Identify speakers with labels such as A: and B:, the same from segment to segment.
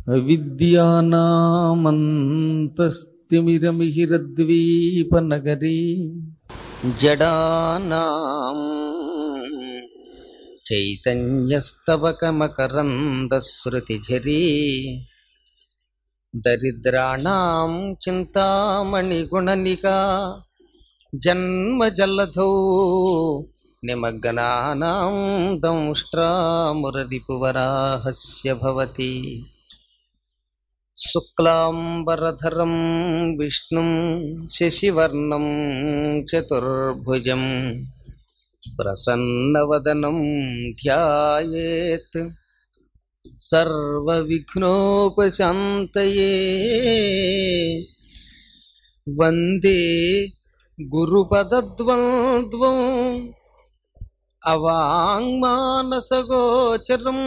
A: అవిద్యానామంతస్తిమిరమిహిరద్వీపనగరీ
B: జడానాం చైతన్యస్తవకమకరందశ్రుతిఝరీ దరిద్రాణాం చింతామణిగుణనికా జన్మజల్లధౌ నిమగ్నానాం దంష్ట్రామురరిపువరాహస్య భవతి శుక్లాంబరధరం విష్ణుం శశివర్ణం చతుర్భుజం ప్రసన్నవదనం ధ్యాయేత్ సర్వవిఘ్నోపశాంతయే వందే గురుపదద్వంద్వం అవాంగ్మానసగోచరం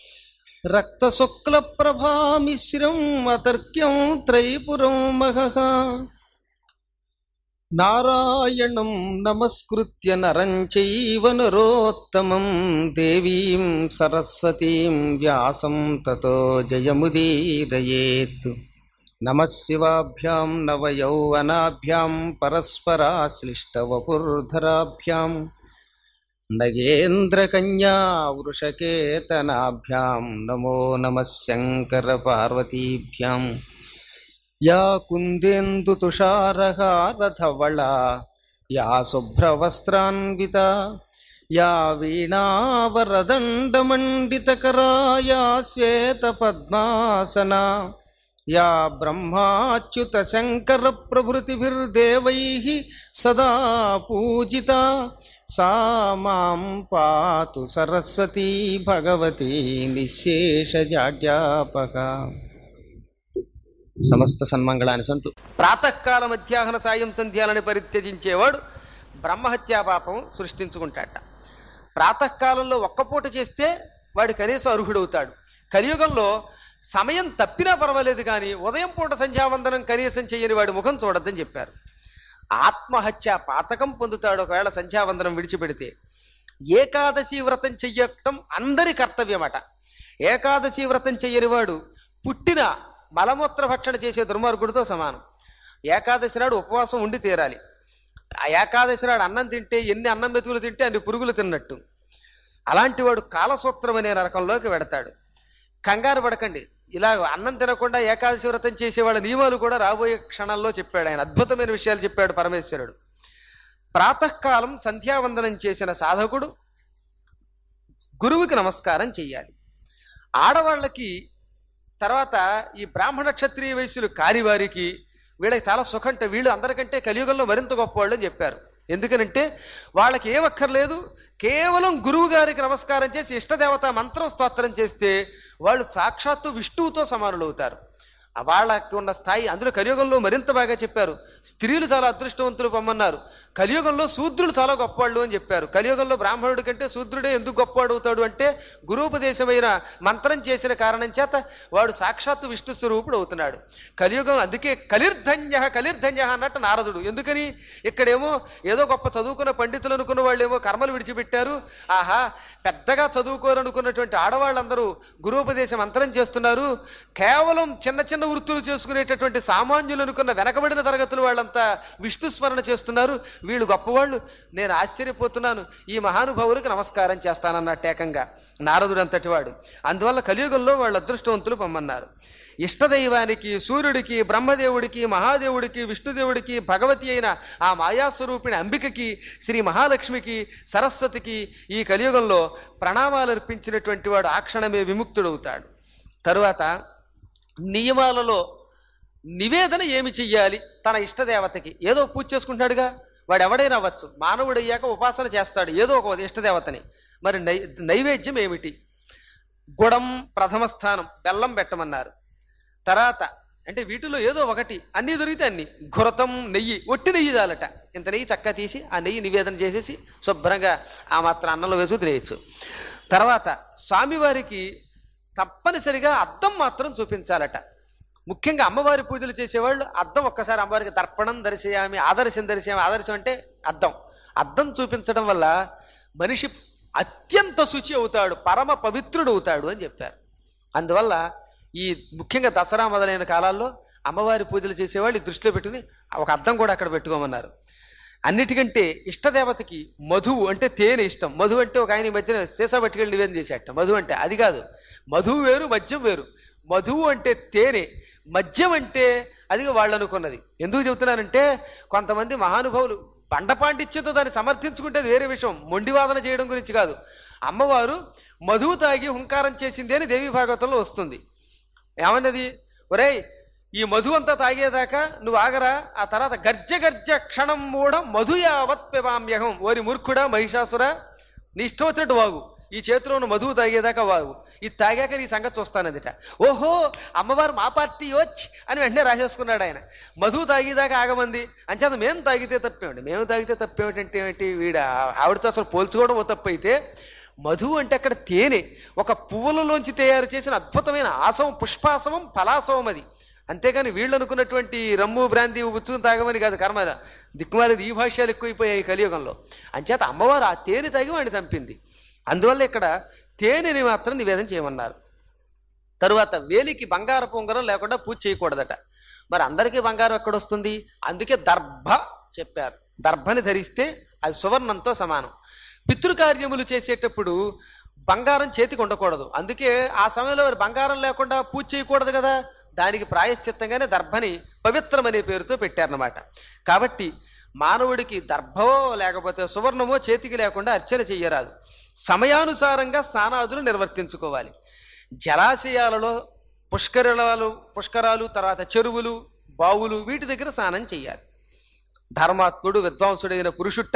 B: రక్తశుక్లప్రభామిశ్రం అతర్క్యం త్రైపురం మహః నారాయణం నమస్కృత్య నరం చైవ నరోత్తమం దేవీం సరస్వతీం వ్యాసం తతో జయముదీరయేత్ నమశివాభ్యాం నవయౌవనాభ్యాం పరస్పరాశ్లిష్టవపుర్ధరాభ్యాం నగేంద్రకన్యా వృషకేతనాభ్యాం నమో నమః శంకరపార్వతీభ్యాం యా కుందేందుతుషారహారధవళా యా శుభ్రవస్త్రాన్వితా యా వీణావరదండమండితకరా యా శ్వేతపద్మాసనా యా బ్రహ్మాచ్యుత శంకర ప్రభృతిభిర్దేవైः సదా పూజితా సా మాం పాతు సరస్వతీ భగవతి నిశేషజాడ్యాపక సమస్త సన్మంగళాన్ని సంతు ప్రాతకాల మధ్యాహ్న సాయం సంధ్యాలని పరిత్యజించేవాడు బ్రహ్మహత్యా పాపం సృష్టించుకుంటాట ప్రాతకాలంలో ఒక్క పూట చేస్తే వాడు కనీసం అర్హుడవుతాడు కలియుగంలో సమయం తప్పినా పర్వాలేదు కానీ ఉదయం పూట సంధ్యావందనం కనీసం చేయని వాడి ముఖం చూడొద్దని చెప్పారు ఆత్మహత్య పాతకం పొందుతాడు ఒకవేళ సంధ్యావందనం విడిచిపెడితే ఏకాదశి వ్రతం చెయ్యటం అందరి కర్తవ్యమట ఏకాదశి వ్రతం చెయ్యనివాడు పుట్టిన మలమూత్ర భక్షణ చేసే దుర్మార్గుడితో సమానం ఏకాదశి నాడు ఉపవాసం ఉండి తీరాలి ఆ ఏకాదశి నాడు అన్నం తింటే ఎన్ని అన్నం మెతుకులు తింటే అన్ని పురుగులు తిన్నట్టు అలాంటి వాడు కాలసూత్రం అనే నరకంలోకి వెడతాడు కంగారు పడకండి ఇలా అన్నం తినకుండా ఏకాదశి వ్రతం చేసేవాళ్ళ నియమాలు కూడా రాబోయే క్షణాల్లో చెప్పాడు ఆయన అద్భుతమైన విషయాలు చెప్పాడు పరమేశ్వరుడు ప్రాతకాలం సంధ్యావందనం చేసిన సాధకుడు గురువుకి నమస్కారం చెయ్యాలి ఆడవాళ్ళకి తర్వాత ఈ బ్రాహ్మణ క్షత్రియ వయస్సులు కారివారికి వీళ్ళకి చాలా సుఖంట వీళ్ళు అందరికంటే కలియుగంలో మరింత గొప్పవాళ్ళు అని చెప్పారు ఎందుకనంటే వాళ్ళకి ఏం అక్కర్లేదు కేవలం గురువు గారికి నమస్కారం చేసి ఇష్టదేవత మంత్రం స్తోత్రం చేస్తే వాళ్ళు సాక్షాత్తు విష్ణువుతో సమానులు అవుతారు ఆ వాళ్ళకి ఉన్న స్థాయి అందులో కలియుగంలో మరింత బాగా చెప్పారు స్త్రీలు చాలా అదృష్టవంతులు పొమ్మన్నారు కలియుగంలో శూద్రులు చాలా గొప్పవాళ్ళు అని చెప్పారు కలియుగంలో బ్రాహ్మణుడి కంటే శూద్రుడే ఎందుకు గొప్పవాడు అవుతాడు అంటే గురూపదేశమైన మంత్రం చేసిన కారణం చేత వాడు సాక్షాత్తు విష్ణు స్వరూపుడు అవుతున్నాడు కలియుగం అందుకే కలిర్ధన్య కలిర్ధన్య అన్నట్టు నారదుడు ఎందుకని ఇక్కడేమో ఏదో గొప్ప చదువుకున్న పండితులు అనుకున్న వాళ్ళేమో కర్మలు విడిచిపెట్టారు ఆహా పెద్దగా చదువుకోరనుకున్నటువంటి ఆడవాళ్ళందరూ గురూపదేశం మంత్రం చేస్తున్నారు కేవలం చిన్న చిన్న వృత్తులు చేసుకునేటటువంటి సామాన్యులు అనుకున్న వెనకబడిన తరగతుల వాళ్ళంతా విష్ణు స్మరణ చేస్తున్నారు వీళ్ళు గొప్పవాళ్ళు నేను ఆశ్చర్యపోతున్నాను ఈ మహానుభావులకు నమస్కారం చేస్తానన్నట్టు ఏకంగా నారదుడు అంతటి వాడు అందువల్ల కలియుగంలో వాళ్ళు అదృష్టవంతులు పొమ్మన్నారు ఇష్టదైవానికి సూర్యుడికి బ్రహ్మదేవుడికి మహాదేవుడికి విష్ణుదేవుడికి భగవతి అయిన ఆ మాయాస్వరూపిణి అంబికకి శ్రీ మహాలక్ష్మికి సరస్వతికి ఈ కలియుగంలో ప్రణామాలు అర్పించినటువంటి వాడు ఆ క్షణమే విముక్తుడవుతాడు తరువాత నియమాలలో నివేదన ఏమి చెయ్యాలి తన ఇష్టదేవతకి ఏదో పూజ చేసుకుంటాడుగా వాడు ఎవడైనా అవ్వచ్చు మానవుడయ్యాక ఉపాసన చేస్తాడు ఏదో ఒక ఇష్టదేవతని మరి నై నైవేద్యం ఏమిటి గుడం ప్రథమ స్థానం బెల్లం పెట్టమన్నారు తర్వాత అంటే వీటిలో ఏదో ఒకటి అన్నీ దొరికితే అన్ని ఘురతం నెయ్యి ఒట్టి నెయ్యి చాలట ఇంత నెయ్యి చక్కగా తీసి ఆ నెయ్యి నివేదన చేసేసి శుభ్రంగా ఆ మాత్రం అన్నంలో వేసి తినేయచ్చు తర్వాత స్వామివారికి తప్పనిసరిగా అద్దం మాత్రం చూపించాలట ముఖ్యంగా అమ్మవారి పూజలు చేసేవాళ్ళు అద్దం ఒక్కసారి అమ్మవారికి దర్పణం దర్శయామి ఆదర్శం దర్శయామి ఆదర్శం అంటే అద్దం అద్దం చూపించడం వల్ల మనిషి అత్యంత శుచి అవుతాడు పరమ పవిత్రుడు అవుతాడు అని చెప్పారు అందువల్ల ఈ ముఖ్యంగా దసరా మొదలైన కాలాల్లో అమ్మవారి పూజలు చేసేవాళ్ళు ఈ దృష్టిలో పెట్టుకుని ఒక అద్దం కూడా అక్కడ పెట్టుకోమన్నారు అన్నిటికంటే ఇష్టదేవతకి మధువు అంటే తేనె ఇష్టం మధు అంటే ఒక ఆయన ఈ మధ్యన సీసా పట్టుకెళ్ళి నివేదన చేసేట మధు అంటే అది కాదు మధువు వేరు మద్యం వేరు మధువు అంటే తేనె మద్యం అంటే అది వాళ్ళు అనుకున్నది ఎందుకు చెబుతున్నానంటే కొంతమంది మహానుభావులు బండ పాండిత్యంతో దాన్ని సమర్థించుకుంటే అది వేరే విషయం మొండివాదన చేయడం గురించి కాదు అమ్మవారు మధువు తాగి హుంకారం చేసింది అని దేవి భాగవతంలో వస్తుంది ఏమన్నది ఒరేయ్ ఈ మధు అంతా తాగేదాకా నువ్వు ఆగరా ఆ తర్వాత గర్జ గర్జ క్షణం మూడ మధు యావత్ పిబామ్యహం ఓరి మూర్ఖుడా మహిషాసురా నీ ఇష్టం వచ్చినట్టు వాగు ఈ చేతిలో ఉన్న మధువు తాగేదాకా వాగు ఇది తాగాక నీ సంగతి చూస్తానదిట ఓహో అమ్మవారు మా పార్టీ వచ్చి అని వెంటనే రాసేసుకున్నాడు ఆయన మధువు తాగేదాకా ఆగమంది అంచేత మేము తాగితే తప్పేమిటి మేము తాగితే తప్పేమిటంటే ఏమిటి వీడ ఆవిడతో అసలు పోల్చుకోవడం ఓ తప్పు అయితే మధువు అంటే అక్కడ తేనె ఒక పువ్వులలోంచి తయారు చేసిన అద్భుతమైన ఆసవం పుష్పాసవం ఫలాసవం అది అంతేగాని వీళ్ళు అనుకున్నటువంటి రమ్ము బ్రాంతి ఉచ్చుకుని తాగమని కాదు కర్మ దిక్కుమాలేదు ఈ భాష్యాలు ఎక్కువైపోయాయి ఈ కలియుగంలో అంచేత అమ్మవారు ఆ తేనె తాగి వాడిని చంపింది అందువల్ల ఇక్కడ తేనెని మాత్రం నివేదన చేయమన్నారు తరువాత వేలికి బంగారపు ఉంగరం లేకుండా పూజ చేయకూడదట మరి అందరికీ బంగారం ఎక్కడొస్తుంది అందుకే దర్భ చెప్పారు దర్భని ధరిస్తే అది సువర్ణంతో సమానం పితృకార్యములు చేసేటప్పుడు బంగారం చేతికి ఉండకూడదు అందుకే ఆ సమయంలో మరి బంగారం లేకుండా పూజ చేయకూడదు కదా దానికి ప్రాయశ్చిత్తంగానే దర్భని పవిత్రం అనే పేరుతో పెట్టారన్నమాట కాబట్టి మానవుడికి దర్భవో లేకపోతే సువర్ణమో చేతికి లేకుండా అర్చన చెయ్యరాదు సమయానుసారంగా స్నానాదులు నిర్వర్తించుకోవాలి జలాశయాలలో పుష్కరాలు పుష్కరాలు తర్వాత చెరువులు బావులు వీటి దగ్గర స్నానం చేయాలి ధర్మాత్ముడు విద్వాంసుడైన పురుషుట్ట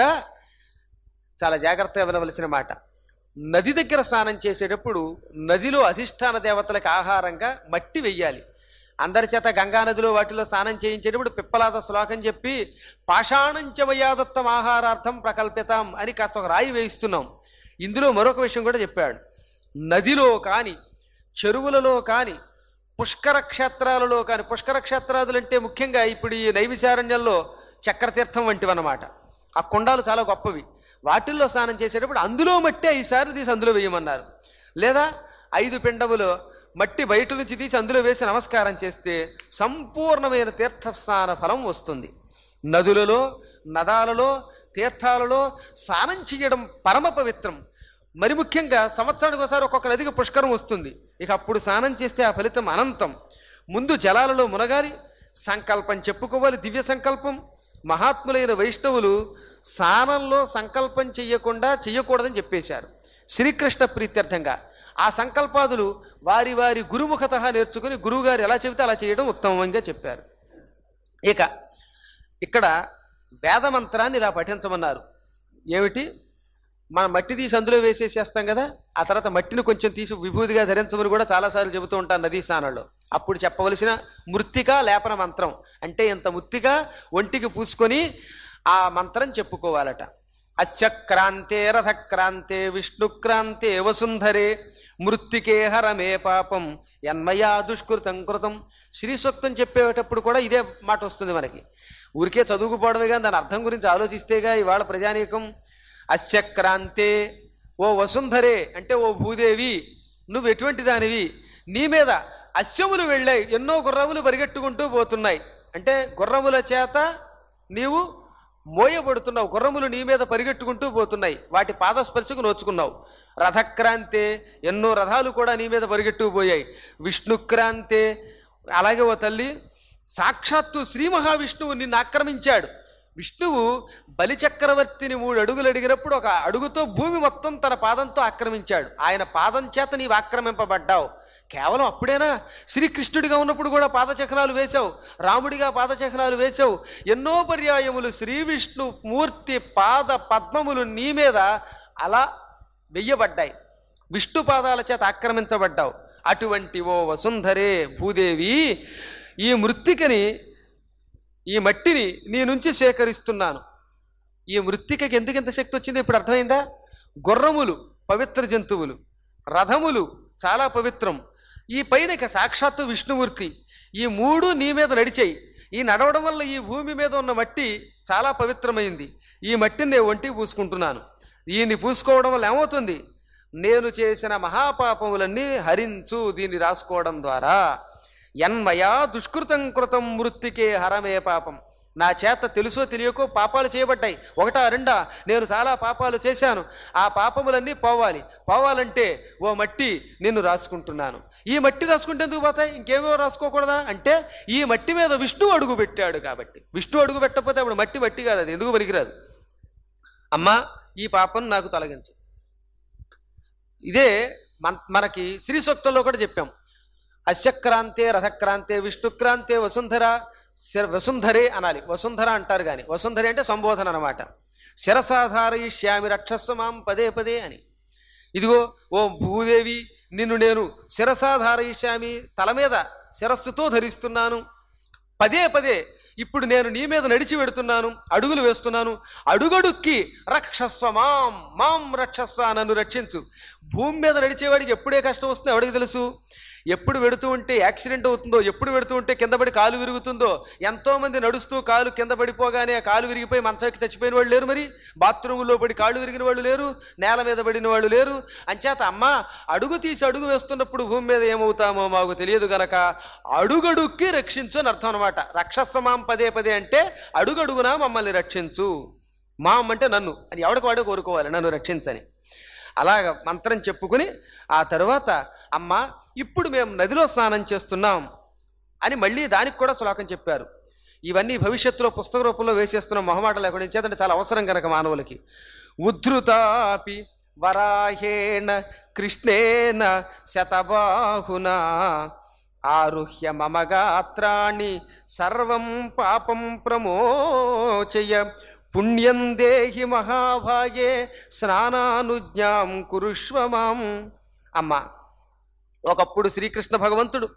B: చాలా జాగ్రత్తగా వినవలసిన మాట నది దగ్గర స్నానం చేసేటప్పుడు నదిలో అధిష్టాన దేవతలకు ఆహారంగా మట్టి వెయ్యాలి అందరి చేత గంగా నదిలో వాటిలో స్నానం చేయించేటప్పుడు పిప్పలాద శ్లోకం చెప్పి పాషాణంచమయాదత్తం ఆహారార్థం ప్రకల్పితాం అని కాస్త ఒక రాయి వేయిస్తున్నాం ఇందులో మరొక విషయం కూడా చెప్పాడు నదిలో కాని చెరువులలో కాని పుష్కర క్షేత్రాలలో కాని పుష్కర క్షేత్రాదులు అంటే ముఖ్యంగా ఇప్పుడు ఈ నైవిశారణ్యంలో చక్రతీర్థం వంటివన్నమాట ఆ కుండాలు చాలా గొప్పవి వాటిల్లో స్నానం చేసేటప్పుడు అందులో మట్టి ఈసారి తీసి అందులో వేయమన్నారు లేదా ఐదు పిండములో మట్టి బయట నుంచి తీసి అందులో వేసి నమస్కారం చేస్తే సంపూర్ణమైన తీర్థస్నాన ఫలం వస్తుంది నదులలో నదాలలో తీర్థాలలో స్నానం చేయడం పరమ పవిత్రం మరి ముఖ్యంగా సంవత్సరానికి ఒకసారి ఒక్కొక్క నదికి పుష్కరం వస్తుంది ఇక అప్పుడు స్నానం చేస్తే ఆ ఫలితం అనంతం ముందు జలాలలో మునగాలి సంకల్పం చెప్పుకోవాలి దివ్య సంకల్పం మహాత్ములైన వైష్ణవులు స్నానంలో సంకల్పం చెయ్యకుండా చెయ్యకూడదని చెప్పేశారు శ్రీకృష్ణ ప్రీత్యర్థంగా ఆ సంకల్పాదులు వారి వారి గురుముఖత నేర్చుకుని గురువుగారు ఎలా చెబితే అలా చేయడం ఉత్తమంగా చెప్పారు ఇక ఇక్కడ వేదమంత్రాన్ని ఇలా పఠించమన్నారు ఏమిటి మనం మట్టి తీసి అందులో వేసేసేస్తాం కదా ఆ తర్వాత మట్టిని కొంచెం తీసి విభూతిగా ధరించమని కూడా చాలాసార్లు చెబుతూ ఉంటాను నదీ స్నానంలో అప్పుడు చెప్పవలసిన మృత్తిక లేపన మంత్రం అంటే ఇంత ముత్తిగా ఒంటికి పూసుకొని ఆ మంత్రం చెప్పుకోవాలట అస్య క్రాంతే రథక్రాంతే విష్ణుక్రాంతే వసుంధరే మృత్తికే హరమే పాపం ఎన్మయా దుష్కృతం కృతం శ్రీ సూక్తం చెప్పేటప్పుడు కూడా ఇదే మాట వస్తుంది మనకి ఊరికే చదువుకుపోవడమే కానీ దాని అర్థం గురించి ఆలోచిస్తేగా ఇవాళ ప్రజానీకం అస్య క్రాంతే ఓ వసుంధరే అంటే ఓ భూదేవి నువ్వు ఎటువంటి దానివి నీ మీద అశ్వములు వెళ్ళాయి ఎన్నో గుర్రములు పరిగెట్టుకుంటూ పోతున్నాయి అంటే గుర్రముల చేత నీవు మోయబడుతున్నావు గుర్రములు నీ మీద పరిగెట్టుకుంటూ పోతున్నాయి వాటి పాదస్పర్శకు నోచుకున్నావు రథక్రాంతే ఎన్నో రథాలు కూడా నీ మీద పరిగెట్టుకుపోయాయి విష్ణుక్రాంతే అలాగే ఓ తల్లి సాక్షాత్తు శ్రీ మహావిష్ణువు నిన్ను ఆక్రమించాడు విష్ణువు బలిచక్రవర్తిని మూడు అడుగులు అడిగినప్పుడు ఒక అడుగుతో భూమి మొత్తం తన పాదంతో ఆక్రమించాడు ఆయన పాదం చేత నీవు ఆక్రమింపబడ్డావు కేవలం అప్పుడేనా శ్రీకృష్ణుడిగా ఉన్నప్పుడు కూడా పాదచక్రాలు వేశావు రాముడిగా పాదచక్రాలు వేశావు ఎన్నో పర్యాయములు శ్రీ విష్ణు మూర్తి పాద పద్మములు నీ మీద అలా వెయ్యబడ్డాయి విష్ణు పాదాల చేత ఆక్రమించబడ్డావు అటువంటి ఓ వసుంధరే భూదేవి ఈ మృత్తికని ఈ మట్టిని నీ నుంచి సేకరిస్తున్నాను ఈ మృత్తికకి ఎందుకు ఎంత శక్తి వచ్చిందో ఇప్పుడు అర్థమైందా గుర్రములు పవిత్ర జంతువులు రథములు చాలా పవిత్రం ఈ పైన ఇక సాక్షాత్తు విష్ణుమూర్తి ఈ మూడు నీ మీద నడిచాయి ఈ నడవడం వల్ల ఈ భూమి మీద ఉన్న మట్టి చాలా పవిత్రమైంది ఈ మట్టిని నేను ఒంటికి పూసుకుంటున్నాను ఈయన్ని పూసుకోవడం వల్ల ఏమవుతుంది నేను చేసిన మహాపాపములన్నీ హరించు దీన్ని రాసుకోవడం ద్వారా ఎన్మయా దుష్కృతం కృతం మృత్తికే హరమే పాపం నా చేత తెలుసో తెలియకో పాపాలు చేయబడ్డాయి ఒకటా రెండా నేను చాలా పాపాలు చేశాను ఆ పాపములన్నీ పోవాలి పోవాలంటే ఓ మట్టి నిన్ను రాసుకుంటున్నాను ఈ మట్టి రాసుకుంటే ఎందుకు పోతాయి ఇంకేమో రాసుకోకూడదా అంటే ఈ మట్టి మీద విష్ణు అడుగు పెట్టాడు కాబట్టి విష్ణు అడుగు పెట్టకపోతే అప్పుడు మట్టి మట్టి కాదు అది ఎందుకు పనికిరాదు అమ్మా ఈ పాపం నాకు తొలగించు ఇదే మన మనకి శ్రీ సూక్తంలో కూడా చెప్పాం అశ్యక్రాంతే రథక్రాంతే విష్ణుక్రాంతే వసుంధర శిర- వసుంధరే అనాలి వసుంధర అంటారు కానీ వసుంధరే అంటే సంబోధన అనమాట శిరసాధారయిష్యామి రక్షస్సు మాం పదే పదే అని ఇదిగో ఓ భూదేవి నిన్ను నేను శిరసాధారయిష్యామి తల మీద శిరస్సుతో ధరిస్తున్నాను పదే పదే ఇప్పుడు నేను నీ మీద నడిచి వెడుతున్నాను అడుగులు వేస్తున్నాను అడుగడుక్కి రక్షస్వ మాం మాం రక్షస్వ నన్ను రక్షించు భూమి మీద నడిచేవాడికి ఎప్పుడే కష్టం వస్తుందో ఎవడికి తెలుసు ఎప్పుడు వెడుతూ ఉంటే యాక్సిడెంట్ అవుతుందో ఎప్పుడు వెడుతూ ఉంటే కింద పడి కాలు విరుగుతుందో ఎంతో మంది నడుస్తూ కాలు కింద పడిపోగానే ఆ కాలు విరిగిపోయి మంచానికి చచ్చిపోయిన వాళ్ళు లేరు మరి బాత్రూంలో పడి కాళ్ళు విరిగిన వాళ్ళు లేరు నేల మీద పడిన వాళ్ళు లేరు అంచేత అమ్మ అడుగు తీసి అడుగు వేస్తున్నప్పుడు భూమి మీద ఏమవుతామో మాకు తెలియదు గనక అడుగడుక్కి రక్షించు అని అర్థం అనమాట రక్షస్సమాం పదే పదే అంటే అడుగడుగునా మమ్మల్ని రక్షించు మాం అంటే నన్ను అని ఎవడికి వాడే కోరుకోవాలి నన్ను రక్షించని అలాగ మంత్రం చెప్పుకుని ఆ తరువాత అమ్మ ఇప్పుడు మేము నదిలో స్నానం చేస్తున్నాం అని మళ్ళీ దానికి కూడా శ్లోకం చెప్పారు ఇవన్నీ భవిష్యత్తులో పుస్తక రూపంలో వేసేస్తున్న మొహమాట లేకుండా చేతంటే చాలా అవసరం కనుక మానవులకి ఉద్ధృతాపి వరాహేణ కృష్ణేన శతబాహునా ఆరుహ్య మమ గాత్రాణి సర్వం పాపం ప్రమోచయ పుణ్యం దేహి మహాభాగే స్నానానుజ్ఞాం కురుష్వ మాం అమ్మా ఒకప్పుడు శ్రీకృష్ణ భగవంతుడు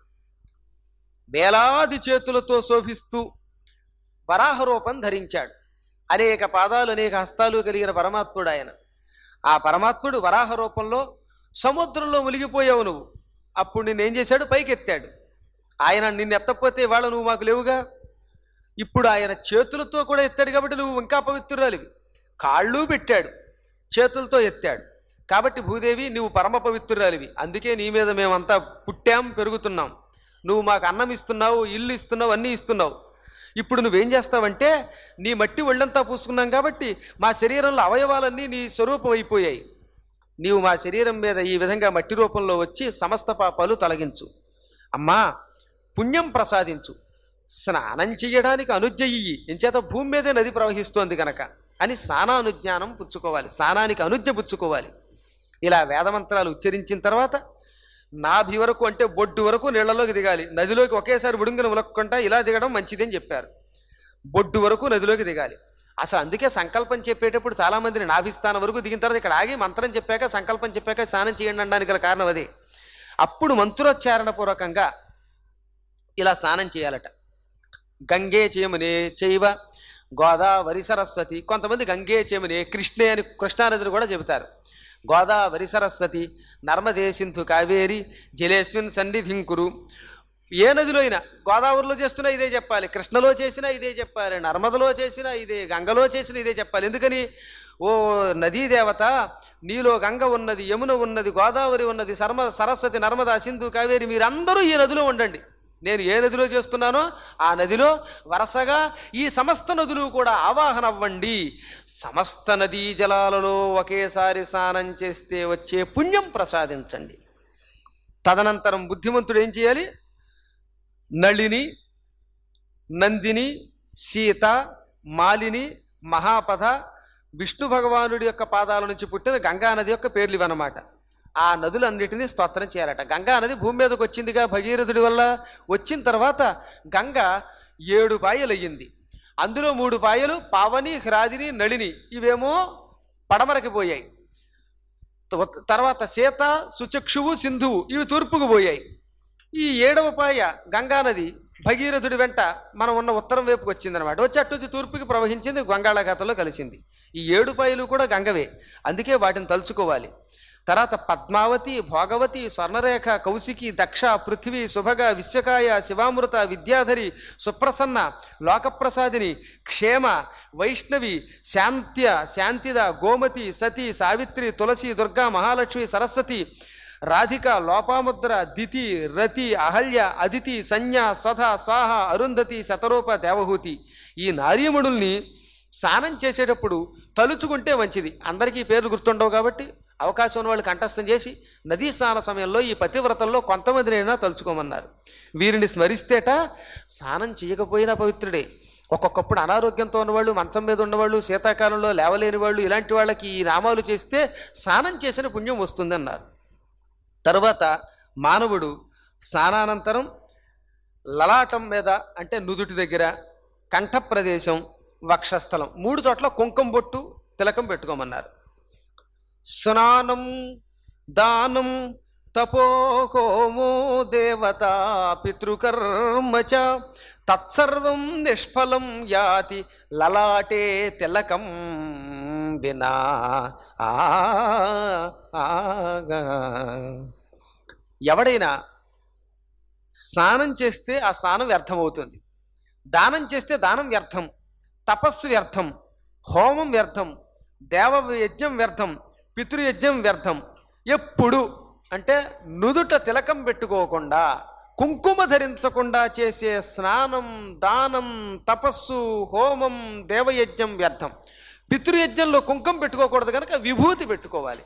B: వేలాది చేతులతో శోభిస్తూ వరాహ రూపం ధరించాడు అనేక పాదాలు అనేక హస్తాలు కలిగిన పరమాత్ముడు ఆయన ఆ పరమాత్ముడు వరాహ రూపంలో సముద్రంలో మునిగిపోయావు నువ్వు అప్పుడు నిన్నేం చేశాడు పైకెత్తాడు ఆయన నిన్ను ఎత్తకపోతే ఇవాళ నువ్వు మాకు లేవుగా ఇప్పుడు ఆయన చేతులతో కూడా ఎత్తాడు కాబట్టి నువ్వు ఇంకా పవిత్రురాలివి కాళ్ళు పెట్టాడు చేతులతో ఎత్తాడు కాబట్టి భూదేవి నువ్వు పరమ పవిత్రురాలివి అందుకే నీ మీద మేమంతా పుట్టాం పెరుగుతున్నాం నువ్వు మాకు అన్నం ఇస్తున్నావు ఇల్లు ఇస్తున్నావు అన్నీ ఇస్తున్నావు ఇప్పుడు నువ్వేం చేస్తావంటే నీ మట్టి ఒళ్ళంతా పూసుకున్నాం కాబట్టి మా శరీరంలో అవయవాలన్నీ నీ స్వరూపం అయిపోయాయి నీవు మా శరీరం మీద ఈ విధంగా మట్టి రూపంలో వచ్చి సమస్త పాపాలు తొలగించు అమ్మా పుణ్యం ప్రసాదించు స్నానం చేయడానికి అనుజ్ఞ ఇయ్యి ఎంచేత భూమి మీదే నది ప్రవహిస్తోంది కనుక అని స్నానానుజ్ఞానం పుచ్చుకోవాలి స్నానానికి అనుజ్ఞ పుచ్చుకోవాలి ఇలా వేదమంత్రాలు ఉచ్చరించిన తర్వాత నాభి వరకు అంటే బొడ్డు వరకు నీళ్లలోకి దిగాలి నదిలోకి ఒకేసారి ఉడుంగిన ఉలక్కుండా ఇలా దిగడం మంచిది అని చెప్పారు బొడ్డు వరకు నదిలోకి దిగాలి అసలు అందుకే సంకల్పం చెప్పేటప్పుడు చాలా మందిని నాభిస్థానం వరకు దిగిన తర్వాత ఇక్కడ ఆగి మంత్రం చెప్పాక సంకల్పం చెప్పాక స్నానం చేయండి అనడానికి గల కారణం అదే అప్పుడు మంత్రోచ్చారణ పూర్వకంగా ఇలా స్నానం చేయాలట గంగే చేయమనే చేయవ గోదావరి సరస్వతి కొంతమంది గంగే చేయమనే కృష్ణే అని కృష్ణానదిని కూడా చెబుతారు గోదావరి సరస్వతి నర్మదే సింధు కావేరి జలేస్మిన్ సన్నిధింకురు ఏ నదిలో అయినా గోదావరిలో చేస్తున్నా ఇదే చెప్పాలి కృష్ణలో చేసినా ఇదే చెప్పాలి నర్మదలో చేసినా ఇదే గంగలో చేసినా ఇదే చెప్పాలి ఎందుకని ఓ నదీ దేవత నీలో గంగ ఉన్నది యమున ఉన్నది గోదావరి ఉన్నది సర్మ సరస్వతి నర్మదా సింధు కావేరి మీరందరూ ఈ నదిలో ఉండండి నేను ఏ నదిలో చేస్తున్నానో ఆ నదిలో వరుసగా ఈ సమస్త నదులు కూడా ఆవాహన అవ్వండి సమస్త నదీ జలాలలో ఒకేసారి స్నానం చేస్తే వచ్చే పుణ్యం ప్రసాదించండి తదనంతరం బుద్ధిమంతుడు ఏం చేయాలి నళిని నందిని సీత మాలిని మహాపథ విష్ణు భగవానుడి యొక్క పాదాల నుంచి పుట్టిన గంగా నది యొక్క పేర్లు ఇవన్నమాట ఆ నదులన్నిటినీ స్తోత్రం చేయాలట గంగా నది భూమి మీదకి వచ్చిందిగా భగీరథుడి వల్ల వచ్చిన తర్వాత గంగ ఏడు పాయలు అయ్యింది అందులో మూడు పాయలు పావని హ్రాదిని నళిని ఇవేమో పడమరకి పోయాయి త- తర్వాత సీత సుచక్షువు సింధువు ఇవి తూర్పుకు పోయాయి ఈ ఏడవ పాయ గంగానది భగీరథుడి వెంట మనం ఉన్న ఉత్తరం వైపుకి వచ్చిందనమాట వచ్చి అటు తూర్పుకి ప్రవహించింది గంగాళాఖాతంలో కలిసింది ఈ ఏడు పాయలు కూడా గంగవే అందుకే వాటిని తలుచుకోవాలి తర్వాత పద్మావతి భోగవతి స్వర్ణరేఖ కౌశికి దక్ష పృథ్వీ సుభగ విశ్వకాయ శివామృత విద్యాధరి సుప్రసన్న లోకప్రసాదిని క్షేమ వైష్ణవి శాంత్య శాంతిద గోమతి సతి సావిత్రి తులసి దుర్గా మహాలక్ష్మి సరస్వతి రాధిక లోపాముద్ర దితి రతి అహల్య అదితి సంజ్ఞ సధ సాహ అరుంధతి శతరూప దేవహూతి ఈ నారీమణుల్ని స్నానం చేసేటప్పుడు తలుచుకుంటే మంచిది అందరికీ పేర్లు గుర్తుండవు కాబట్టి అవకాశం ఉన్న వాళ్ళు కంఠస్థం చేసి నదీ స్నాన సమయంలో ఈ పతివ్రతల్లో కొంతమందినైనా తలుచుకోమన్నారు వీరిని స్మరిస్తేట స్నానం చేయకపోయినా పవిత్రుడే ఒక్కొక్కప్పుడు అనారోగ్యంతో ఉన్నవాళ్ళు మంచం మీద ఉన్నవాళ్ళు శీతాకాలంలో లేవలేని వాళ్ళు ఇలాంటి వాళ్ళకి ఈ నామాలు చేస్తే స్నానం చేసిన పుణ్యం వస్తుందన్నారు తరువాత మానవుడు స్నానానంతరం లలాటం మీద అంటే నుదుటి దగ్గర కంఠ ప్రదేశం వక్షస్థలం మూడు చోట్ల కుంకుమ బొట్టు తిలకం పెట్టుకోమన్నారు స్నానం దానం తపోహోమో దేవత పితృకర్మ చ తత్సర్వం నిష్ఫలం యాతి లలాటే తిలకం వినా ఆ ఆగా. ఎవడైనా స్నానం చేస్తే ఆ స్నానం వ్యర్థమవుతుంది దానం చేస్తే దానం వ్యర్థం తపస్సు వ్యర్థం హోమం వ్యర్థం దేవ యజ్ఞం వ్యర్థం పితృయజ్ఞం వ్యర్థం ఎప్పుడు అంటే నుదుట తిలకం పెట్టుకోకుండా కుంకుమ ధరించకుండా చేసే స్నానం దానం తపస్సు హోమం దేవయజ్ఞం వ్యర్థం పితృయజ్ఞంలో కుంకుమ పెట్టుకోకూడదు కనుక విభూతి పెట్టుకోవాలి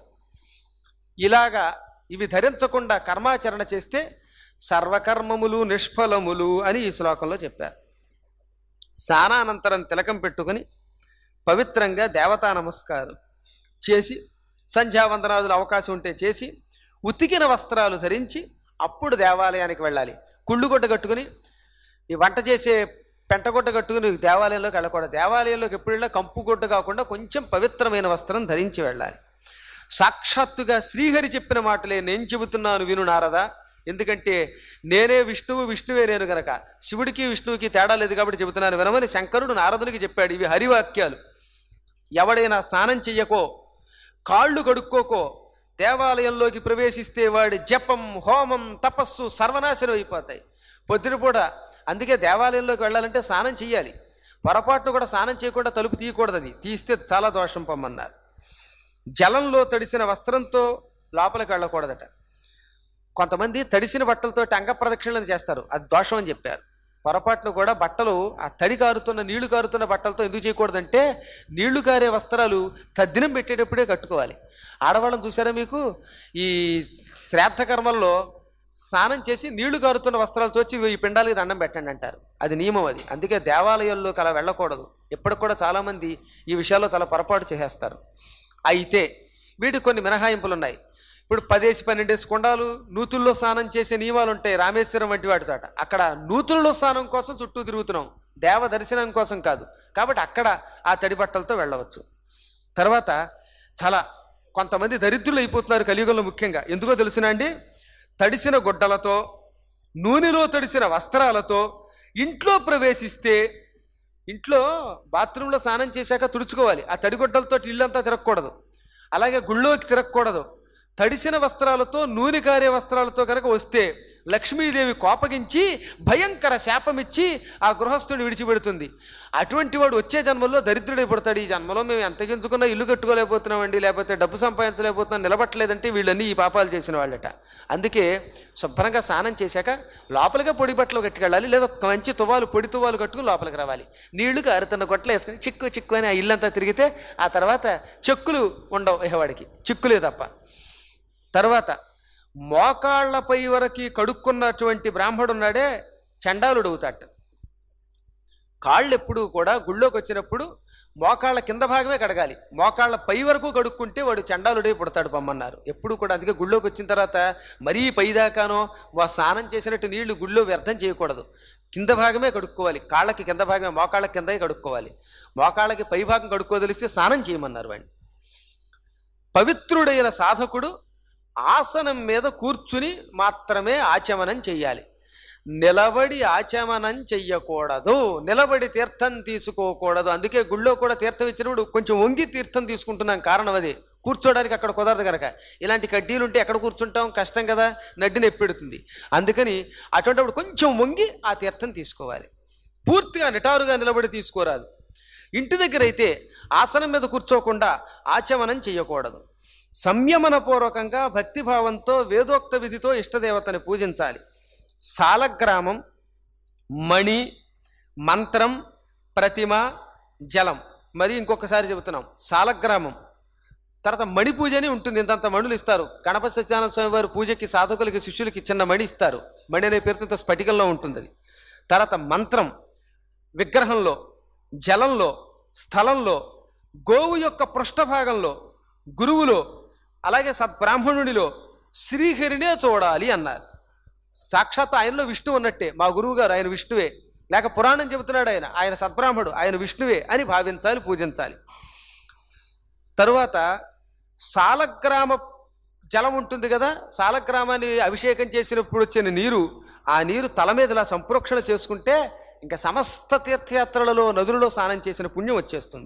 B: ఇలాగా ఇవి ధరించకుండా కర్మాచరణ చేస్తే సర్వకర్మములు నిష్ఫలములు అని ఈ శ్లోకంలో చెప్పారు స్నానానంతరం తిలకం పెట్టుకుని పవిత్రంగా దేవతా నమస్కారం చేసి సంధ్యావందనాదులు అవకాశం ఉంటే చేసి ఉతికిన వస్త్రాలు ధరించి అప్పుడు దేవాలయానికి వెళ్ళాలి కుళ్ళుగుడ్డ కట్టుకుని ఈ వంట చేసే పెంటగుడ్డ కట్టుకుని దేవాలయంలోకి వెళ్ళకూడదు దేవాలయంలోకి ఎప్పుడు వెళ్ళినా కంపుగుడ్డ కాకుండా కొంచెం పవిత్రమైన వస్త్రం ధరించి వెళ్ళాలి సాక్షాత్తుగా శ్రీహరి చెప్పిన మాటలే నేను చెబుతున్నాను విను నారదా ఎందుకంటే నేనే విష్ణువు విష్ణువే నేను గనక శివుడికి విష్ణువుకి తేడా లేదు కాబట్టి చెబుతున్నాను వినమని శంకరుడు నారదునికి చెప్పాడు ఇవి హరివాక్యాలు ఎవడైనా స్నానం చెయ్యకో కాళ్ళు కడుక్కోకో దేవాలయంలోకి ప్రవేశిస్తే వాడి జపం హోమం తపస్సు సర్వనాశనం అయిపోతాయి పొద్దునపూట అందుకే దేవాలయంలోకి వెళ్ళాలంటే స్నానం చెయ్యాలి పొరపాటును కూడా స్నానం చేయకుండా తలుపు తీయకూడదు అది తీస్తే చాలా దోషం పొమ్మన్నారు జలంలో తడిసిన వస్త్రంతో లోపలికి వెళ్ళకూడదట కొంతమంది తడిసిన బట్టలతో అంగ ప్రదక్షిణలు చేస్తారు అది దోషం అని చెప్పారు పొరపాటును కూడా బట్టలు ఆ తడి కారుతున్న నీళ్లు కారుతున్న బట్టలతో ఎందుకు చేయకూడదంటే నీళ్లు కారే వస్త్రాలు తద్దినం పెట్టేటప్పుడే కట్టుకోవాలి ఆడవాళ్ళని చూసారా మీకు ఈ శ్రాద్ధ కర్మల్లో స్నానం చేసి నీళ్లు కారుతున్న వస్త్రాలు తోచి "ఇదిగో ఈ పిండాలకి దండం పెట్టండి అంటారు అది నియమం అది అందుకే దేవాలయాల్లోకి అలా వెళ్ళకూడదు ఎప్పటికి కూడా చాలామంది ఈ విషయాల్లో చాలా పొరపాటు చేసేస్తారు అయితే వీటికి కొన్ని మినహాయింపులు ఉన్నాయి ఇప్పుడు పదేసి పన్నెండేసి కొండాలు నూతుల్లో స్నానం చేసే నియమాలు ఉంటాయి రామేశ్వరం వంటి వాటి చోట అక్కడ నూతుల్లో స్నానం కోసం చుట్టూ తిరుగుతున్నాం దేవ దర్శనం కోసం కాదు కాబట్టి అక్కడ ఆ తడి బట్టలతో వెళ్ళవచ్చు తర్వాత చాలా కొంతమంది దరిద్రులు అయిపోతున్నారు కలియుగంలో ముఖ్యంగా ఎందుకో తెలుసునా అండి తడిసిన గుడ్డలతో నూనెలో తడిసిన వస్త్రాలతో ఇంట్లో ప్రవేశిస్తే ఇంట్లో బాత్రూంలో స్నానం చేశాక తుడుచుకోవాలి ఆ తడిగుడ్డలతో ఇల్లంతా తిరగకూడదు అలాగే గుళ్ళోకి తిరగకూడదు తడిసిన వస్త్రాలతో నూనె కారే వస్త్రాలతో కనుక వస్తే లక్ష్మీదేవి కోపగించి భయంకర శాపమిచ్చి ఆ గృహస్థుని విడిచిపెడుతుంది అటువంటి వాడు వచ్చే జన్మలో దరిద్రుడై పడతాడు ఈ జన్మలో మేము ఎంత గించుకున్నా ఇల్లు కట్టుకోలేకపోతున్నామండి లేకపోతే డబ్బు సంపాదించలేకపోతున్నాం నిలబట్టలేదంటే వీళ్ళన్నీ ఈ పాపాలు చేసిన వాళ్ళట అందుకే శుభ్రంగా స్నానం చేశాక లోపలిగా పొడి బట్టలు కట్టుకెళ్ళాలి లేదా మంచి తువాలు పొడి తువాలు కట్టుకుని లోపలికి రావాలి నీళ్లు కారుతున్న గొట్టలు వేసుకుని చిక్కు చిక్కు అని ఆ ఇల్లంతా తిరిగితే ఆ తర్వాత చెక్కులు ఉండవు ఇహ వాడికి చిక్కులే తప్ప తర్వాత మోకాళ్లపై వరకు కడుక్కున్నటువంటి బ్రాహ్మడు ఉన్నాడే చండాలుడు అవుతాట కాళ్ళు ఎప్పుడు కూడా గుళ్ళోకి వచ్చినప్పుడు మోకాళ్ళ కింద భాగమే కడగాలి మోకాళ్ళ పై వరకు కడుక్కుంటే వాడు చండాలుడే పుడతాడు పమ్మన్నారు ఎప్పుడు కూడా అందుకే గుళ్ళోకి వచ్చిన తర్వాత మరీ పైదాకానో వా స్నానం చేసినట్టు నీళ్లు గుళ్ళో వ్యర్థం చేయకూడదు కింద భాగమే కడుక్కోవాలి కాళ్ళకి కింద భాగమే మోకాళ్ళ కిందే కడుక్కోవాలి మోకాళ్ళకి పై భాగం కడుక్కోదలిస్తే స్నానం చేయమన్నారు వాడిని పవిత్రుడైన సాధకుడు ఆసనం మీద కూర్చుని మాత్రమే ఆచమనం చెయ్యాలి నిలబడి ఆచమనం చెయ్యకూడదు నిలబడి తీర్థం తీసుకోకూడదు అందుకే గుళ్ళో కూడా తీర్థం ఇచ్చినప్పుడు కొంచెం వంగి తీర్థం తీసుకుంటున్నాం కారణం అది కూర్చోడానికి అక్కడ కుదరదు కనుక ఇలాంటి కడ్డీలు ఉంటే ఎక్కడ కూర్చుంటాం కష్టం కదా నడ్డి నొప్పెడుతుంది అందుకని అటువంటిప్పుడు కొంచెం వంగి ఆ తీర్థం తీసుకోవాలి పూర్తిగా నిటారుగా నిలబడి తీసుకోరాదు ఇంటి దగ్గర అయితే ఆసనం మీద కూర్చోకుండా ఆచమనం చేయకూడదు సంయమనపూర్వకంగా భక్తిభావంతో వేదోక్త విధితో ఇష్టదేవతని పూజించాలి సాలగ్రామం మణి మంత్రం ప్రతిమ జలం మరి ఇంకొకసారి చెబుతున్నాం సాలగ్రామం తర్వాత మణి పూజ అని ఉంటుంది ఇంతంత మణులు ఇస్తారు గణపతి సత్యనారాయణ స్వామి వారి పూజకి సాధకులకి శిష్యులకి చిన్న మణి ఇస్తారు మణి అనే పేరుతో ఇంత స్ఫటికంలో ఉంటుంది అది తర్వాత మంత్రం విగ్రహంలో జలంలో స్థలంలో గోవు యొక్క పృష్ఠభాగంలో గురువులో అలాగే సద్బ్రాహ్మణుడిలో శ్రీహరినే చూడాలి అన్నారు సాక్షాత్ ఆయనలో విష్ణు ఉన్నట్టే మా గురువు గారు ఆయన విష్ణువే లేక పురాణం చెబుతున్నాడు ఆయన ఆయన సద్బ్రాహ్మడు ఆయన విష్ణువే అని భావించాలి పూజించాలి తరువాత సాలగ్రామ జలం ఉంటుంది కదా సాలగ్రామాన్ని అభిషేకం చేసినప్పుడు వచ్చిన నీరు ఆ నీరు తల మీద ఇలా సంప్రోక్షణ చేసుకుంటే ఇంకా సమస్త తీర్థయాత్రలలో నదులలో స్నానం చేసిన పుణ్యం వచ్చేస్తుంది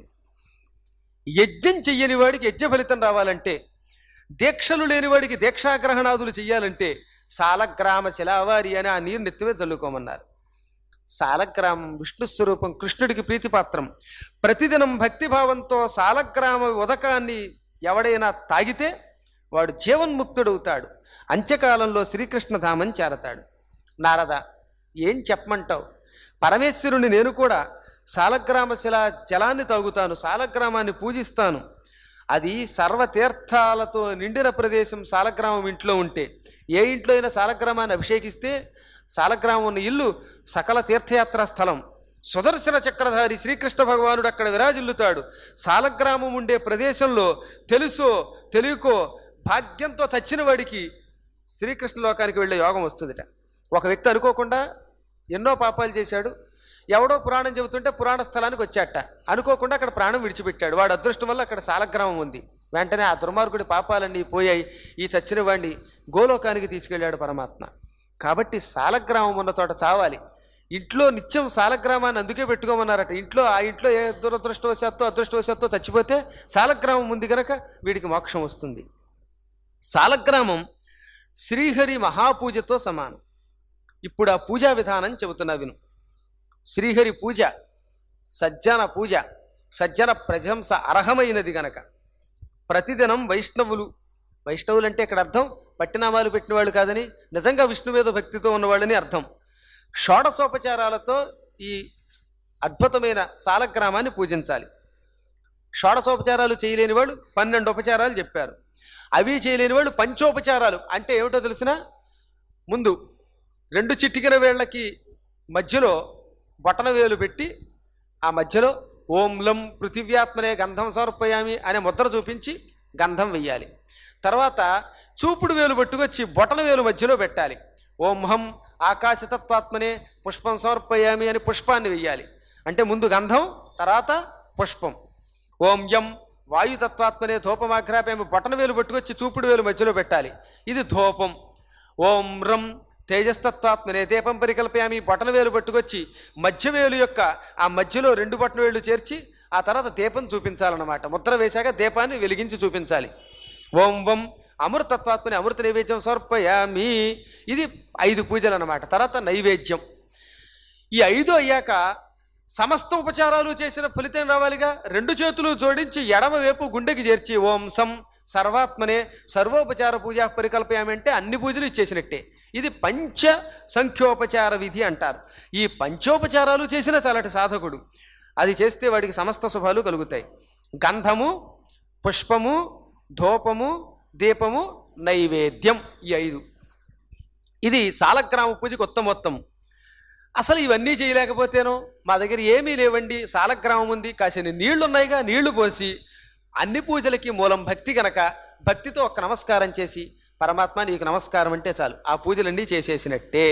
B: యజ్ఞం చెయ్యని వాడికి యజ్ఞ ఫలితం రావాలంటే దీక్షలు లేని వాడికి దీక్షాగ్రహణాదులు చెయ్యాలంటే సాలగ్రామ శిలావారి అని ఆ నీరు నెత్తిమే చల్లుకోమన్నారు సాలగ్రామం విష్ణు స్వరూపం కృష్ణుడికి ప్రీతిపాత్రం ప్రతిదినం భక్తిభావంతో సాలగ్రామ ఉదకాన్ని ఎవడైనా తాగితే వాడు జీవన్ముక్తుడవుతాడు అంత్యకాలంలో శ్రీకృష్ణధామం చేరతాడు నారద ఏం చెప్పమంటావు పరమేశ్వరుని నేను కూడా సాలగ్రామ శిలా జలాన్ని తాగుతాను సాలగ్రామాన్ని పూజిస్తాను అది సర్వతీర్థాలతో నిండిన ప్రదేశం సాలగ్రామం ఇంట్లో ఉంటే ఏ ఇంట్లో అయినా సాలగ్రామాన్ని అభిషేకిస్తే సాలగ్రామం ఉన్న ఇల్లు సకల తీర్థయాత్రా స్థలం సుదర్శన చక్రధారి శ్రీకృష్ణ భగవానుడు అక్కడ విరాజిల్లుతాడు సాలగ్రామం ఉండే ప్రదేశంలో తెలుసో తెలియకో భాగ్యంతో చచ్చిన వాడికి శ్రీకృష్ణ లోకానికి వెళ్ళే యోగం వస్తుందిట ఒక వ్యక్తి అనుకోకుండా ఎన్నో పాపాలు చేశాడు ఎవడో పురాణం చెబుతుంటే పురాణ స్థలానికి వచ్చాట అనుకోకుండా అక్కడ ప్రాణం విడిచిపెట్టాడు వాడు అదృష్టం వల్ల అక్కడ సాలగ్రామం ఉంది వెంటనే ఆ దుర్మార్గుడి పాపాలన్నీ పోయాయి ఈ చచ్చిన వాడిని గోలోకానికి తీసుకెళ్ళాడు పరమాత్మ కాబట్టి సాలగ్రామం ఉన్న చోట చావాలి ఇంట్లో నిత్యం సాలగ్రామాన్ని అందుకే పెట్టుకోమన్నారట ఇంట్లో ఆ ఇంట్లో ఏ దురదృష్టవశాత్తు అదృష్టవశాత్తు చచ్చిపోతే సాలగ్రామం ఉంది గనక వీడికి మోక్షం వస్తుంది సాలగ్రామం శ్రీహరి మహాపూజతో సమానం ఇప్పుడు ఆ పూజా విధానం చెబుతున్నా విను శ్రీహరి పూజ సజ్జన పూజ సజ్జన ప్రశంస అర్హమైనది గనక ప్రతిదినం వైష్ణవులు వైష్ణవులు అంటే ఇక్కడ అర్థం పట్టినామాలు పెట్టిన వాళ్ళు కాదని నిజంగా విష్ణు మీద భక్తితో ఉన్నవాళ్ళని అర్థం షోడసోపచారాలతో ఈ అద్భుతమైన సాలగ్రామాన్ని పూజించాలి షోడసోపచారాలు చేయలేని వాళ్ళు పన్నెండు ఉపచారాలు చెప్పారు అవి చేయలేని వాళ్ళు పంచోపచారాలు అంటే ఏమిటో తెలిసిన ముందు రెండు చిటికిన వేళ్ళకి మధ్యలో బొటన వేలు పెట్టి ఆ మధ్యలో ఓం లం పృథివ్యాత్మనే గంధం సమర్పయామి అనే ముద్ర చూపించి గంధం వెయ్యాలి తర్వాత చూపుడు వేలు పట్టుకొచ్చి బొటన వేలు మధ్యలో పెట్టాలి ఓం హం ఆకాశతత్వాత్మనే పుష్పం సమర్పయామి అని పుష్పాన్ని వెయ్యాలి అంటే ముందు గంధం తర్వాత పుష్పం ఓం యం వాయుతత్వాత్మనే ధూపమాఘ్రాపేమి బొటన వేలు పట్టుకొచ్చి చూపుడు వేలు మధ్యలో పెట్టాలి ఇది ధూపం ఓం రం తేజస్తత్వాత్మనే దీపం పరికల్పయామి బొటన వేలు పట్టుకొచ్చి మధ్య వేలు యొక్క ఆ మధ్యలో రెండు బొటన వేలు చేర్చి ఆ తర్వాత దీపం చూపించాలన్నమాట ముద్ర వేశాక దీపాన్ని వెలిగించి చూపించాలి ఓం వం అమృతత్వాత్మని అమృత నైవేద్యం సమర్పయామి ఇది ఐదు పూజలు అన్నమాట తర్వాత నైవేద్యం ఈ ఐదు అయ్యాక సమస్త ఉపచారాలు చేసిన ఫలితం రావాలిగా రెండు చేతులు జోడించి ఎడమ వైపు గుండెకి చేర్చి ఓం సం సర్వాత్మనే సర్వోపచార పూజ పరికల్పయామి అంటే అన్ని పూజలు ఇచ్చేసినట్టే ఇది పంచ సంఖ్యోపచార విధి అంటారు ఈ పంచోపచారాలు చేసిన చాలటి సాధకుడు అది చేస్తే వాడికి సమస్త శుభాలు కలుగుతాయి గంధము పుష్పము ధూపము దీపము నైవేద్యం ఈ ఐదు ఇది సాలగ్రామ పూజకి ఉత్తమ మొత్తం అసలు ఇవన్నీ చేయలేకపోతేనో మా దగ్గర ఏమీ లేవండి సాలగ్రామం ఉంది కాసిన నీళ్లు ఉన్నాయిగా నీళ్లు పోసి అన్ని పూజలకి మూలం భక్తి గనక భక్తితో ఒక నమస్కారం చేసి పరమాత్మ నీకు నమస్కారం అంటే చాలు ఆ పూజలన్నీ చేసేసినట్టే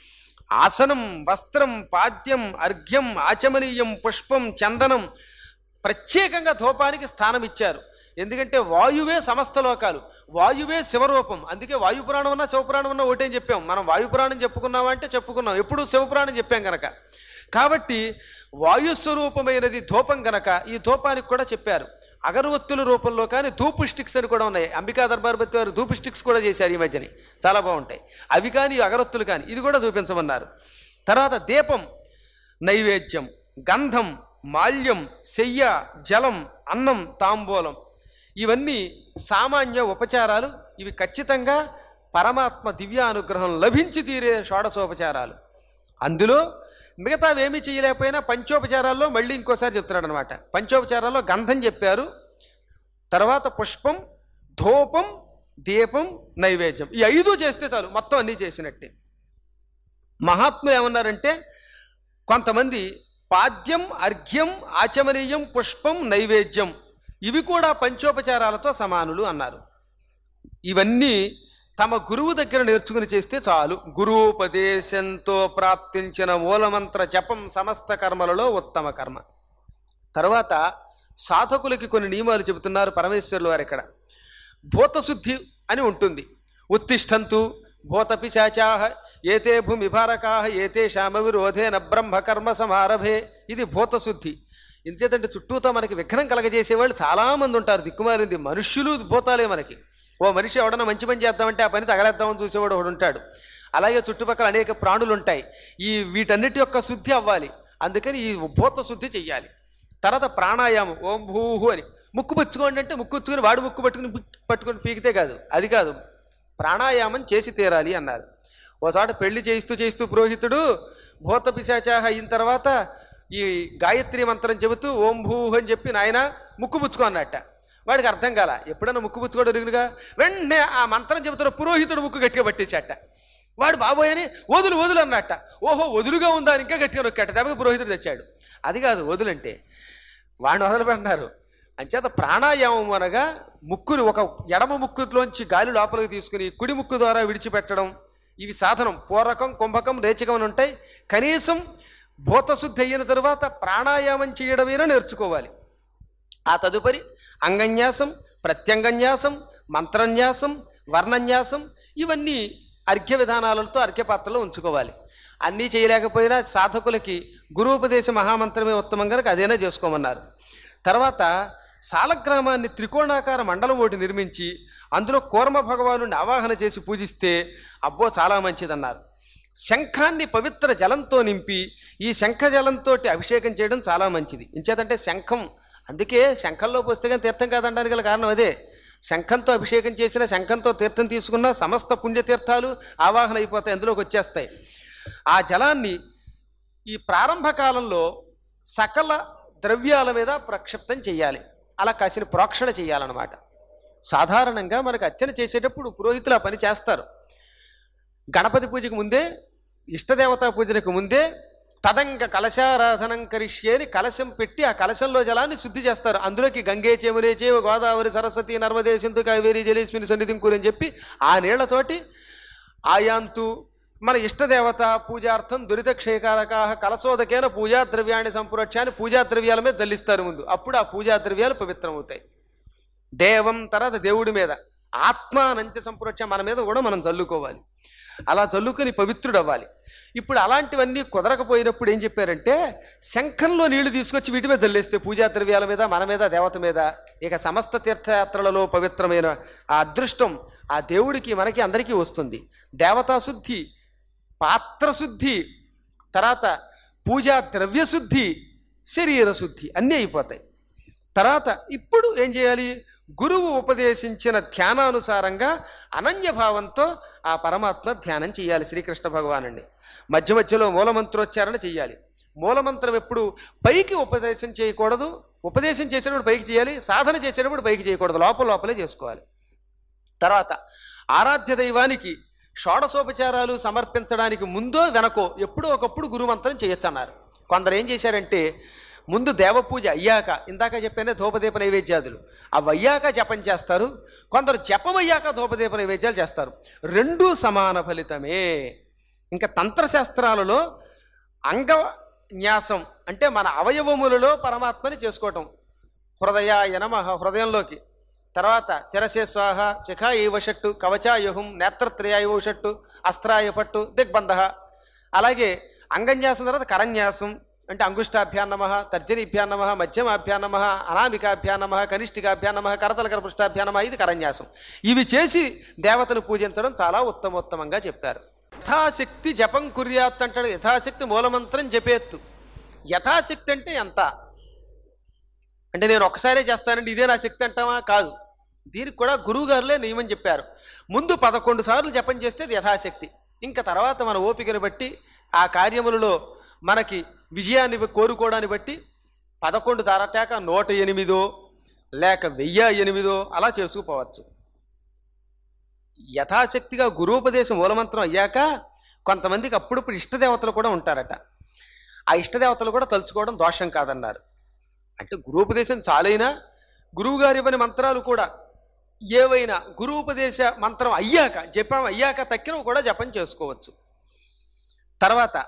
B: ఆసనం వస్త్రం పాద్యం అర్ఘ్యం ఆచమనీయం పుష్పం చందనం ప్రత్యేకంగా ధూపానికి స్థానం ఇచ్చారు ఎందుకంటే వాయువే సమస్త లోకాలు వాయువే శివరూపం అందుకే వాయుపురాణం ఉన్నా శివపురాణం ఉన్నా ఒకటే అని చెప్పాం మనం వాయుపురాణం చెప్పుకున్నామా అంటే చెప్పుకున్నాం ఎప్పుడు శివపురాణం చెప్పాం గనక కాబట్టి వాయుస్వరూపమైనది ధూపం గనక ఈ ధూపానికి కూడా చెప్పారు అగరవత్తుల రూపంలో కానీ ధూపు స్టిక్స్ అని కూడా ఉన్నాయి అంబికా దర్బార్బతి వారు ధూపు స్టిక్స్ కూడా చేశారు ఈ మధ్యని చాలా బాగుంటాయి అవి కానీ ఈ అగరొత్తులు కానీ ఇది కూడా చూపించమన్నారు తర్వాత దీపం నైవేద్యం గంధం మాల్యం శయ్య జలం అన్నం తాంబూలం ఇవన్నీ సామాన్య ఉపచారాలు ఇవి ఖచ్చితంగా పరమాత్మ దివ్య అనుగ్రహం లభించి తీరే షోడశోపచారాలు అందులో మిగతావి ఏమీ చేయలేకపోయినా పంచోపచారాల్లో మళ్ళీ ఇంకోసారి చెప్తున్నాడు అనమాట పంచోపచారాల్లో గంధం చెప్పారు తర్వాత పుష్పం ధూపం దీపం నైవేద్యం ఈ ఐదు చేస్తే చాలు మొత్తం అన్నీ చేసినట్టే మహాత్ములు ఏమన్నారంటే కొంతమంది పాద్యం అర్ఘ్యం ఆచమనీయం పుష్పం నైవేద్యం ఇవి కూడా పంచోపచారాలతో సమానులు అన్నారు ఇవన్నీ తమ గురువు దగ్గర నేర్చుకుని చేస్తే చాలు గురువుపదేశంతో ప్రాప్తించిన మూలమంత్ర జపం సమస్త కర్మలలో ఉత్తమ కర్మ తర్వాత సాధకులకి కొన్ని నియమాలు చెబుతున్నారు పరమేశ్వరులు వారు ఇక్కడ భూతశుద్ధి అని ఉంటుంది ఉత్తిష్టంతు భూత పిశాచాహ ఏతే భూమిభారకా ఏతే శామ విరోధేన బ్రహ్మకర్మ సమారభే ఇది భూతశుద్ధి ఇంతేతంటే చుట్టూతో మనకి విఘ్నం కలగజేసేవాళ్ళు చాలామంది ఉంటారు దిక్కుమారింది మనుష్యులు భూతాలే మనకి ఓ మనిషి ఎవడన్నా మంచి పని చేద్దామంటే ఆ పని తగలేద్దామని చూసేవాడు ఒకడు ఉంటాడు అలాగే చుట్టుపక్కల అనేక ప్రాణులు ఉంటాయి ఈ వీటన్నిటి యొక్క శుద్ధి అవ్వాలి అందుకని ఈ భూత శుద్ధి చెయ్యాలి తర్వాత ప్రాణాయామం ఓం భూహు అని ముక్కు పుచ్చుకోండి అంటే ముక్కు పుచ్చుకొని వాడు ముక్కు పట్టుకుని పిక్- పట్టుకొని పీకితే కాదు అది కాదు ప్రాణాయామం చేసి తీరాలి అన్నారు ఓ చోట పెళ్లి చేయిస్తూ చేయిస్తూ పురోహితుడు భూత పిశాచాహ అయిన తర్వాత ఈ గాయత్రి మంత్రం చెబుతూ ఓం భూ అని చెప్పి నాయన ముక్కు పుచ్చుకో అన్నట్ట వాడికి అర్థం కాల ఎప్పుడైనా ముక్కు పుచ్చుకోవడం ఎరుగునుగా వెంటనే ఆ మంత్రం చెబుతున్న పురోహితుడు ముక్కు గట్టిగా పట్టేశాట వాడు బాబోయ్ అని వదులు వదులు అన్నట్ట ఓహో వదులుగా ఉందా అని ఇంకా గట్టిగా నొక్కాట దెబ్బకి పురోహితుడు తెచ్చాడు అది కాదు వదులంటే వాడిని వదలబెట్టినారు అంచేత ప్రాణాయామం అనగా ముక్కుని ఒక ఎడమ ముక్కులోంచి గాలి లోపలికి తీసుకుని కుడి ముక్కు ద్వారా విడిచిపెట్టడం ఇవి సాధనం పూరకం కుంభకం రేచకం అని ఉంటాయి కనీసం భూతశుద్ధి అయిన తరువాత ప్రాణాయామం చేయడమైనా నేర్చుకోవాలి ఆ తదుపరి అంగన్యాసం ప్రత్యంగన్యాసం మంత్రన్యాసం వర్ణన్యాసం ఇవన్నీ అర్ఘ్య విధానాలతో అర్ఘ్యపాత్రలో ఉంచుకోవాలి అన్నీ చేయలేకపోయినా సాధకులకి గురూపదేశ మహామంత్రమే ఉత్తమం కనుక అదేనా చేసుకోమన్నారు తర్వాత సాలగ్రామాన్ని త్రికోణాకార మండలం ఒకటి నిర్మించి అందులో కూర్మ భగవాను ఆవాహన చేసి పూజిస్తే అబ్బో చాలా మంచిదన్నారు శంఖాన్ని పవిత్ర జలంతో నింపి ఈ శంఖ జలంతో అభిషేకం చేయడం చాలా మంచిది ఇంచేతంటే శంఖం అందుకే శంఖంలో పోస్తే కానీ తీర్థం కాదనడానికి గల కారణం అదే శంఖంతో అభిషేకం చేసిన శంఖంతో తీర్థం తీసుకున్న సమస్త పుణ్యతీర్థాలు ఆవాహన అయిపోతాయి అందులోకి వచ్చేస్తాయి ఆ జలాన్ని ఈ ప్రారంభ కాలంలో సకల ద్రవ్యాల మీద ప్రక్షిప్తం చేయాలి అలా కాసిన ప్రోక్షణ చేయాలన్నమాట సాధారణంగా మనకు అర్చన చేసేటప్పుడు పురోహితులు ఆ పని చేస్తారు గణపతి పూజకు ముందే ఇష్టదేవతా పూజలకు ముందే తదంగ కలశారాధనం కరిష్యే అని కలశం పెట్టి ఆ కలశంలో జలాన్ని శుద్ధి చేస్తారు అందులోకి గంగే చేమునే చేవ గోదావరి సరస్వతి నర్మదే సింధు కావేరి జలేస్మిని సన్నిధింకులు అని చెప్పి ఆ నీళ్లతోటి ఆయాంతు మన ఇష్టదేవత పూజార్థం దురిత క్షయకారక కలశోదకేన పూజా ద్రవ్యాన్ని సంపురక్షాన్ని పూజా ద్రవ్యాల మీద దల్లిస్తారు ముందు అప్పుడు ఆ పూజా ద్రవ్యాలు పవిత్రమవుతాయి దేవం తర్వాత దేవుడి మీద ఆత్మ నంచ సంపురక్ష మన మీద కూడా మనం చల్లుకోవాలి అలా చల్లుకొని పవిత్రుడు అవ్వాలి ఇప్పుడు అలాంటివన్నీ కుదరకపోయినప్పుడు ఏం చెప్పారంటే శంఖంలో నీళ్లు తీసుకొచ్చి వీటి మీద చల్లేస్తే పూజా ద్రవ్యాల మీద మన మీద దేవత మీద ఇక సమస్త తీర్థయాత్రలలో పవిత్రమైన ఆ అదృష్టం ఆ దేవుడికి మనకి అందరికీ వస్తుంది దేవతా శుద్ధి పాత్ర శుద్ధి తర్వాత పూజా ద్రవ్య శుద్ధి శరీర శుద్ధి అన్నీ అయిపోతాయి తర్వాత ఇప్పుడు ఏం చేయాలి గురువు ఉపదేశించిన ధ్యానానుసారంగా అనన్య భావంతో ఆ పరమాత్మ ధ్యానం చేయాలి శ్రీకృష్ణ భగవానుని మధ్య మధ్యలో మూలమంత్రోచ్చారణ చేయాలి మూలమంత్రం ఎప్పుడు పైకి ఉపదేశం చేయకూడదు ఉపదేశం చేసేటప్పుడు పైకి చేయాలి సాధన చేసేటప్పుడు పైకి చేయకూడదు లోపల లోపలే చేసుకోవాలి తర్వాత ఆరాధ్య దైవానికి షోడశోపచారాలు సమర్పించడానికి ముందో వెనకో ఎప్పుడో ఒకప్పుడు గురుమంత్రం చేయొచ్చు అన్నారు కొందరు ఏం చేశారంటే ముందు దేవపూజ అయ్యాక ఇందాక చెప్పానే ధూపదీప నైవేద్యాదులు అవి అయ్యాక జపం చేస్తారు కొందరు జపం అయ్యాక ధూపదీప నైవేద్యాలు చేస్తారు రెండూ సమాన ఫలితమే ఇంకా తంత్రశాస్త్రాలలో అంగన్యాసం అంటే మన అవయవములలో పరమాత్మని చేసుకోవటం హృదయాయ నమ హృదయంలోకి తర్వాత శిరసే స్వాహ శిఖా షట్టు కవచాయుహం నేత్రత్రయాయువ షట్టు అస్త్రాయ పట్టు దిగ్బంధ అలాగే అంగన్యాసం తర్వాత కరన్యాసం అంటే అంగుష్టాభ్యాన్ నమ తర్జనీభ్యాన్ నమ మధ్యమాభ్యాన్ నమ అనామికాభ్యాన్ నమ కనిష్ఠికాభ్యాన్ నమ కరతల పృష్టాభ్యాన్ నమ ఇది కరన్యాసం ఇవి చేసి దేవతను పూజించడం చాలా ఉత్తమోత్తమంగా చెప్పారు యథాశక్తి జపం కుర్యాత్ అంటాడు యథాశక్తి మూలమంత్రం జపేత్తు యథాశక్తి అంటే ఎంత అంటే నేను ఒక్కసారే చేస్తానండి ఇదే నా శక్తి అంటావా కాదు దీనికి కూడా గురువు గారులే నియమం చెప్పారు ముందు పదకొండు సార్లు జపం చేస్తే అది యథాశక్తి ఇంకా తర్వాత మన ఓపికను బట్టి ఆ కార్యములలో మనకి విజయాన్ని కోరుకోవడాన్ని బట్టి పదకొండు దారటాక నూట ఎనిమిదో లేక వెయ్యి ఎనిమిదో అలా చేసుకుపోవచ్చు యథాశక్తిగా గురూపదేశం మూలమంత్రం అయ్యాక కొంతమందికి అప్పుడప్పుడు ఇష్టదేవతలు కూడా ఉంటారట ఆ ఇష్టదేవతలు కూడా తలుచుకోవడం దోషం కాదన్నారు అంటే గురూపదేశం చాలైనా గురువు గారు ఇవ్వని మంత్రాలు కూడా ఏవైనా గురూపదేశ మంత్రం అయ్యాక జపం అయ్యాక తక్కినవి కూడా జపం చేసుకోవచ్చు తర్వాత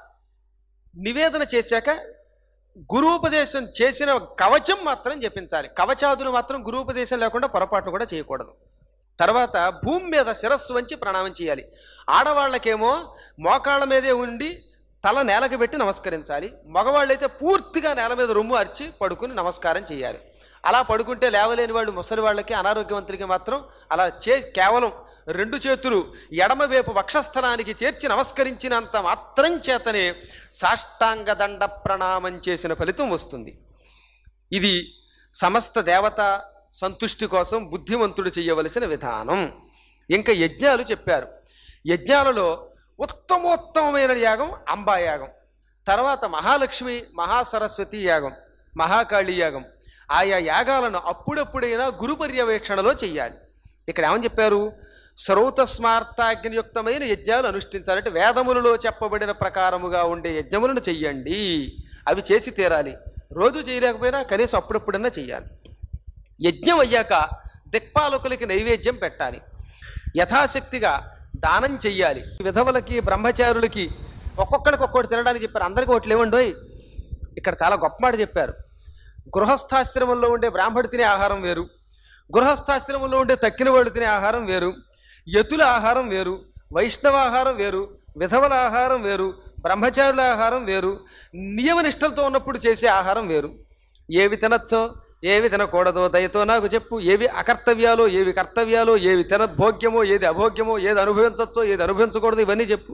B: నివేదన చేశాక గురూపదేశం చేసిన కవచం మాత్రం జపించాలి కవచాదులు మాత్రం గురూపదేశం లేకుండా పొరపాటు కూడా చేయకూడదు తర్వాత భూమి మీద శిరస్సు వంచి ప్రణామం చేయాలి ఆడవాళ్ళకేమో మోకాళ్ళ మీదే ఉండి తల నేలకి పెట్టి నమస్కరించాలి మగవాళ్ళైతే పూర్తిగా నేల మీద రొమ్ము అరిచి పడుకుని నమస్కారం చేయాలి అలా పడుకుంటే లేవలేని వాళ్ళు ముసలి వాళ్ళకి అనారోగ్యవంతులకి మాత్రం అలా చే కేవలం రెండు చేతులు ఎడమ వైపు వక్షస్థలానికి చేర్చి నమస్కరించినంత మాత్రం చేతనే సాష్టాంగ దండ ప్రణామం చేసిన ఫలితం వస్తుంది ఇది సమస్త దేవత సంతుష్టి కోసం బుద్ధిమంతుడు చేయవలసిన విధానం ఇంకా యజ్ఞాలు చెప్పారు యజ్ఞాలలో ఉత్తమోత్తమైన యాగం అంబా యాగం తర్వాత మహాలక్ష్మి మహాసరస్వతి యాగం మహాకాళి యాగం ఆయా యాగాలను అప్పుడప్పుడైనా గురు పర్యవేక్షణలో చెయ్యాలి ఇక్కడ ఏమని చెప్పారు శ్రౌత స్మార్తాగ్నియుక్తమైన యజ్ఞాలు అనుష్ఠించాలంటే వేదములలో చెప్పబడిన ప్రకారముగా ఉండే యజ్ఞములను చెయ్యండి అవి చేసి తీరాలి రోజు చేయలేకపోయినా కనీసం అప్పుడప్పుడన్నా చెయ్యాలి యజ్ఞం అయ్యాక దిక్పాలకులకి నైవేద్యం పెట్టాలి యథాశక్తిగా దానం చెయ్యాలి విధవలకి బ్రహ్మచారులకి ఒక్కొక్కడికి ఒక్కొక్కటి తినడానికి చెప్పారు అందరికీ ఒకటి లేవండోయ్ ఇక్కడ చాలా గొప్ప మాట చెప్పారు గృహస్థాశ్రమంలో ఉండే బ్రాహ్మడు తినే ఆహారం వేరు గృహస్థాశ్రమంలో ఉండే తక్కిన వాళ్ళు తినే ఆహారం వేరు యతుల ఆహారం వేరు వైష్ణవ ఆహారం వేరు విధవల ఆహారం వేరు బ్రహ్మచారుల ఆహారం వేరు నియమనిష్టలతో ఉన్నప్పుడు చేసే ఆహారం వేరు ఏవి తినచ్చో ఏవి తినకూడదో దయతో నాకు చెప్పు ఏవి అకర్తవ్యాలో ఏవి కర్తవ్యాలో ఏవి తిన భోగ్యమో ఏది అభోగ్యమో ఏది అనుభవించవచ్చో ఏది అనుభవించకూడదు ఇవన్నీ చెప్పు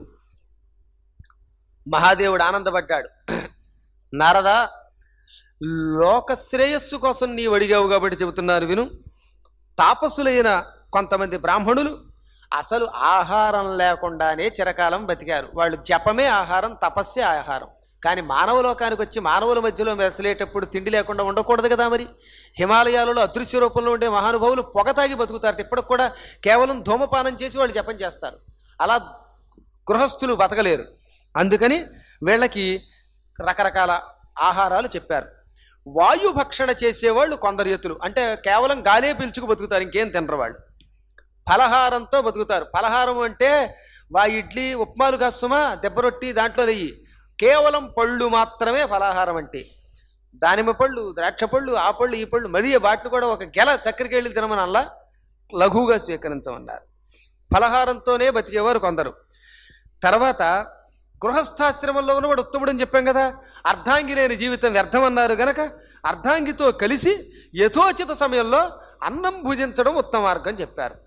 B: మహాదేవుడు ఆనందపడ్డాడు నారదా లోక శ్రేయస్సు కోసం నీవు అడిగావు కాబట్టి చెబుతున్నారు విను తాపసులైన కొంతమంది బ్రాహ్మణులు అసలు ఆహారం లేకుండానే చిరకాలం బతికారు వాళ్ళు జపమే ఆహారం తపస్సే ఆహారం కానీ మానవ లోకానికి వచ్చి మానవుల మధ్యలో మెసలేటప్పుడు తిండి లేకుండా ఉండకూడదు కదా మరి హిమాలయాలలో అదృశ్య రూపంలో ఉండే మహానుభావులు పొగ తాగి బతుకుతారు ఇప్పటికి కూడా కేవలం ధూమపానం చేసి వాళ్ళు జపం చేస్తారు అలా గృహస్థులు బతకలేరు అందుకని వీళ్ళకి రకరకాల ఆహారాలు చెప్పారు వాయు భక్షణ చేసేవాళ్ళు కొందరు ఎత్తులు అంటే కేవలం గాలే పీల్చుకు బతుకుతారు ఇంకేం తినరు వాళ్ళు ఫలహారంతో బతుకుతారు ఫలహారం అంటే వా ఇడ్లీ ఉప్మాలు కాస్తుమా దెబ్బ రొట్టి దాంట్లో నెయ్యి కేవలం పళ్ళు మాత్రమే ఫలాహారం అంటే దానిమ్మ పళ్ళు ద్రాక్ష పళ్ళు ఆ పళ్ళు ఈ పళ్ళు మరీ వాటిని కూడా ఒక గెల చక్కెరకేళ్ళు తినమని అలా లఘువుగా స్వీకరించమన్నారు ఫలహారంతోనే బతికేవారు కొందరు తర్వాత గృహస్థాశ్రమంలో ఉన్నవాడు ఉత్తముడు అని చెప్పాం కదా అర్ధాంగి లేని జీవితం వ్యర్థం అన్నారు గనక అర్ధాంగితో కలిసి యథోచిత సమయంలో అన్నం భుజించడం ఉత్తమ మార్గం చెప్పారు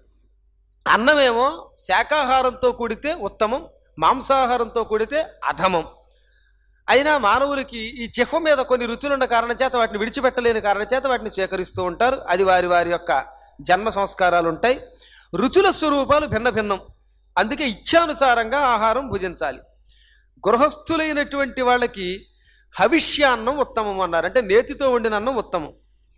B: అన్నమేమో శాకాహారంతో కూడితే ఉత్తమం మాంసాహారంతో కూడితే అధమం అయినా మానవులకి ఈ చిహ్వ మీద కొన్ని రుచులున్న కారణం చేత వాటిని విడిచిపెట్టలేని కారణం చేత వాటిని సేకరిస్తూ ఉంటారు అది వారి వారి యొక్క జన్మ సంస్కారాలు ఉంటాయి రుచుల స్వరూపాలు భిన్న భిన్నం అందుకే ఇచ్ఛానుసారంగా ఆహారం భుజించాలి గృహస్థులైనటువంటి వాళ్ళకి హవిష్యాన్నం ఉత్తమం అన్నారు అంటే నేతితో వండిన అన్నం ఉత్తమం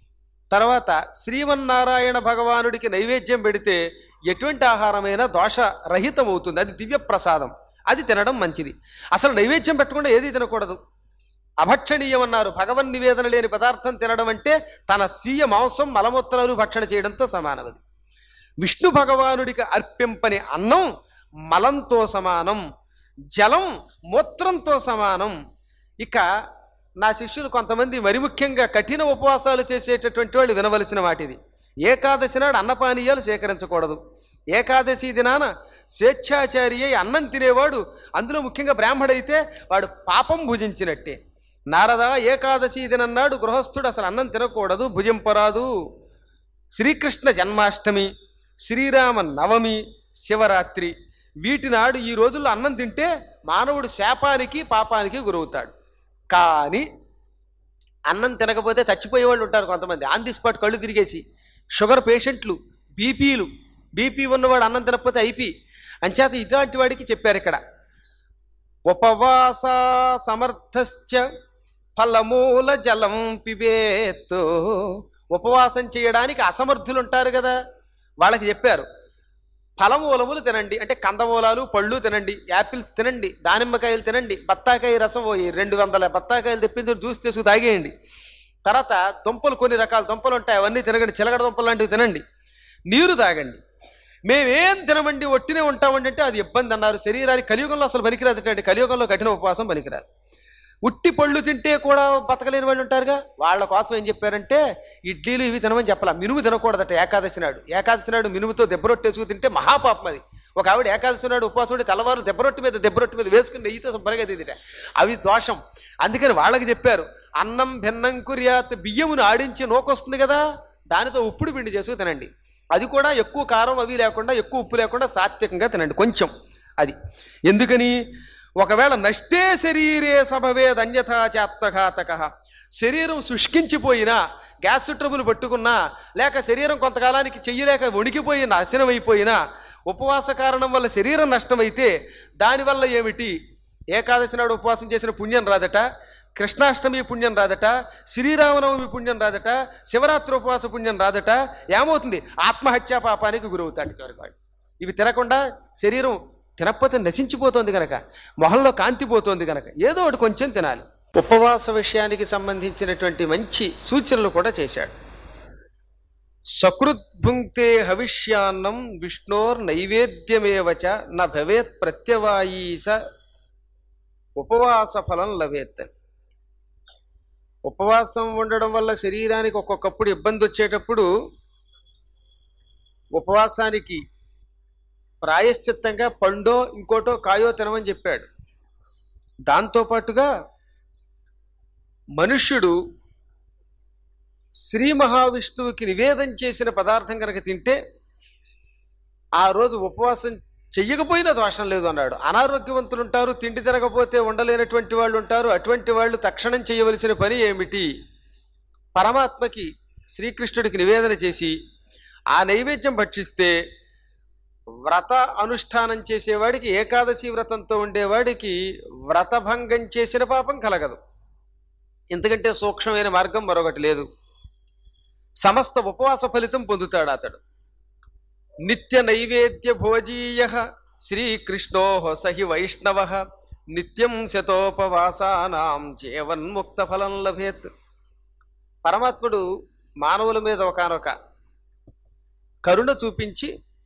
B: తర్వాత శ్రీమన్నారాయణ భగవానుడికి నైవేద్యం పెడితే ఎటువంటి ఆహారమైనా దోషరహితం అవుతుంది అది దివ్య ప్రసాదం అది తినడం మంచిది అసలు నైవేద్యం పెట్టకుండా ఏది తినకూడదు అభక్షణీయం అన్నారు భగవన్ నివేదన లేని పదార్థం తినడం అంటే తన స్వీయ మాంసం మలమూత్రాలు భక్షణ చేయడంతో సమానమది విష్ణు భగవానుడికి అర్పింపని అన్నం మలంతో సమానం జలం మూత్రంతో సమానం ఇక నా శిష్యులు కొంతమంది మరి ముఖ్యంగా కఠిన ఉపవాసాలు చేసేటటువంటి వాళ్ళు వినవలసిన వాటిది ఏకాదశి నాడు అన్నపానీయాలు సేకరించకూడదు ఏకాదశి దినాన స్వేచ్ఛాచారి అయి అన్నం తినేవాడు అందులో ముఖ్యంగా బ్రాహ్మడైతే వాడు పాపం భుజించినట్టే నారద ఏకాదశి దినన్నాడు గృహస్థుడు అసలు అన్నం తినకూడదు భుజింపరాదు శ్రీకృష్ణ జన్మాష్టమి శ్రీరామ నవమి శివరాత్రి వీటి నాడు ఈ రోజుల్లో అన్నం తింటే మానవుడు శాపానికి పాపానికి గురవుతాడు కానీ అన్నం తినకపోతే చచ్చిపోయే వాళ్ళు ఉంటారు కొంతమంది ఆన్ ది స్పాట్ కళ్ళు తిరిగేసి షుగర్ పేషెంట్లు బీపీలు బీపీ ఉన్నవాడు అన్నం తినకపోతే ఐపీ అంచేత ఇలాంటి వాడికి చెప్పారు ఇక్కడ ఉపవాస సమర్థశ్చ ఫలమూల జలం పిబేత్ ఉపవాసం చేయడానికి అసమర్థులు ఉంటారు కదా వాళ్ళకి చెప్పారు ఫలమూలములు తినండి అంటే కందమూలాలు పళ్ళు తినండి యాపిల్స్ తినండి దానిమ్మకాయలు తినండి బత్తాకాయ రసం ఓ రెండు వందల బత్తాకాయలు తెప్పించి జ్యూస్ తీసుకు తాగేయండి తర్వాత దుంపలు కొన్ని రకాల దుంపలు ఉంటాయి అవన్నీ తినగండి చిలగడ దుంపలు లాంటివి తినండి నీరు తాగండి మేమేం తినమండి ఒట్టినే ఉంటామండి అంటే అది ఇబ్బంది అన్నారు శరీరానికి కలియుగంలో అసలు పనికిరాదు అంటే కలియుగంలో కఠిన ఉపవాసం పనికిరాదు ఉట్టి పళ్ళు తింటే కూడా బతకలేని వాళ్ళు ఉంటారుగా వాళ్ళ కోసం ఏం చెప్పారంటే ఇడ్లీలు ఇవి తినమని చెప్పాల మినుము తినకూడదట ఏకాదశి నాడు ఏకాదశి నాడు మినుముతో దెబ్బరొట్టేసుకు తింటే మహాపాపం అది ఒక ఆవిడ ఏకాదశి నాడు ఉపవాసం ఉండి తెల్లవారు దెబ్బరొట్టి మీద దెబ్బరొట్టి మీద వేసుకుని నెయ్యితో శుభ్రంగా తిందిట అవి దోషం అందుకని వాళ్ళకి చెప్పారు అన్నం భిన్నం కుర్యాత్ బియ్యమును ఆడించి నోకొస్తుంది కదా దానితో ఉప్పుడు పిండి చేసుకు తినండి అది కూడా ఎక్కువ కారం అవి లేకుండా ఎక్కువ ఉప్పు లేకుండా సాత్వికంగా తినండి కొంచెం అది ఎందుకని ఒకవేళ నష్టే శరీరే సభవేద్ అన్యథా చాత్మఘాతక శరీరం శుష్కించిపోయినా గ్యాస్ ట్రబుల్ పట్టుకున్నా లేక శరీరం కొంతకాలానికి చెయ్యలేక వణికిపోయి నాశనం అయిపోయినా ఉపవాస కారణం వల్ల శరీరం నష్టమైతే దానివల్ల ఏమిటి ఏకాదశి నాడు ఉపవాసం చేసిన పుణ్యం రాదట కృష్ణాష్టమి పుణ్యం రాదట శ్రీరామనవమి పుణ్యం రాదట శివరాత్రి ఉపవాస పుణ్యం రాదట ఏమవుతుంది ఆత్మహత్యా పాపానికి గురవుతాడు చివరికి వాడు ఇవి తినకుండా శరీరం తినకపోతే నశించిపోతుంది కనుక మొహంలో కాంతి పోతుంది కనుక ఏదో ఒకటి కొంచెం తినాలి ఉపవాస విషయానికి సంబంధించినటువంటి మంచి సూచనలు కూడా చేశాడు సకృద్భుంక్తే హవిష్యాన్నం విష్ణోర్ నైవేద్యమేవచ న భవేత్ ప్రత్యవాయీస ఉపవాస ఫలం లభేత్ ఉపవాసం ఉండడం వల్ల శరీరానికి ఒక్కొక్కప్పుడు ఇబ్బంది వచ్చేటప్పుడు ఉపవాసానికి ప్రాయశ్చిత్తంగా పండో ఇంకోటో కాయో తినమని చెప్పాడు దాంతోపాటుగా మనుష్యుడు శ్రీ మహావిష్ణువుకి నివేదన చేసిన పదార్థం కనుక తింటే ఆ రోజు ఉపవాసం చెయ్యకపోయినా దోషం లేదు అన్నాడు అనారోగ్యవంతులు ఉంటారు తిండి తినకపోతే ఉండలేనటువంటి వాళ్ళు ఉంటారు అటువంటి వాళ్ళు తక్షణం చేయవలసిన పని ఏమిటి పరమాత్మకి శ్రీకృష్ణుడికి నివేదన చేసి ఆ నైవేద్యం భక్షిస్తే వ్రత అనుష్ఠానం చేసేవాడికి ఏకాదశి వ్రతంతో ఉండేవాడికి వ్రతభంగం చేసిన పాపం కలగదు ఎందుకంటే సూక్ష్మమైన మార్గం మరొకటి లేదు సమస్త ఉపవాస ఫలితం పొందుతాడు అతడు నిత్య నైవేద్య భోజీయ శ్రీకృష్ణో సహి వైష్ణవ నిత్యం శతోపవాసానాం జీవన్ముక్త ఫలం లభేత్ పరమాత్ముడు మానవుల మీద ఒకనొక కరుణ చూపించి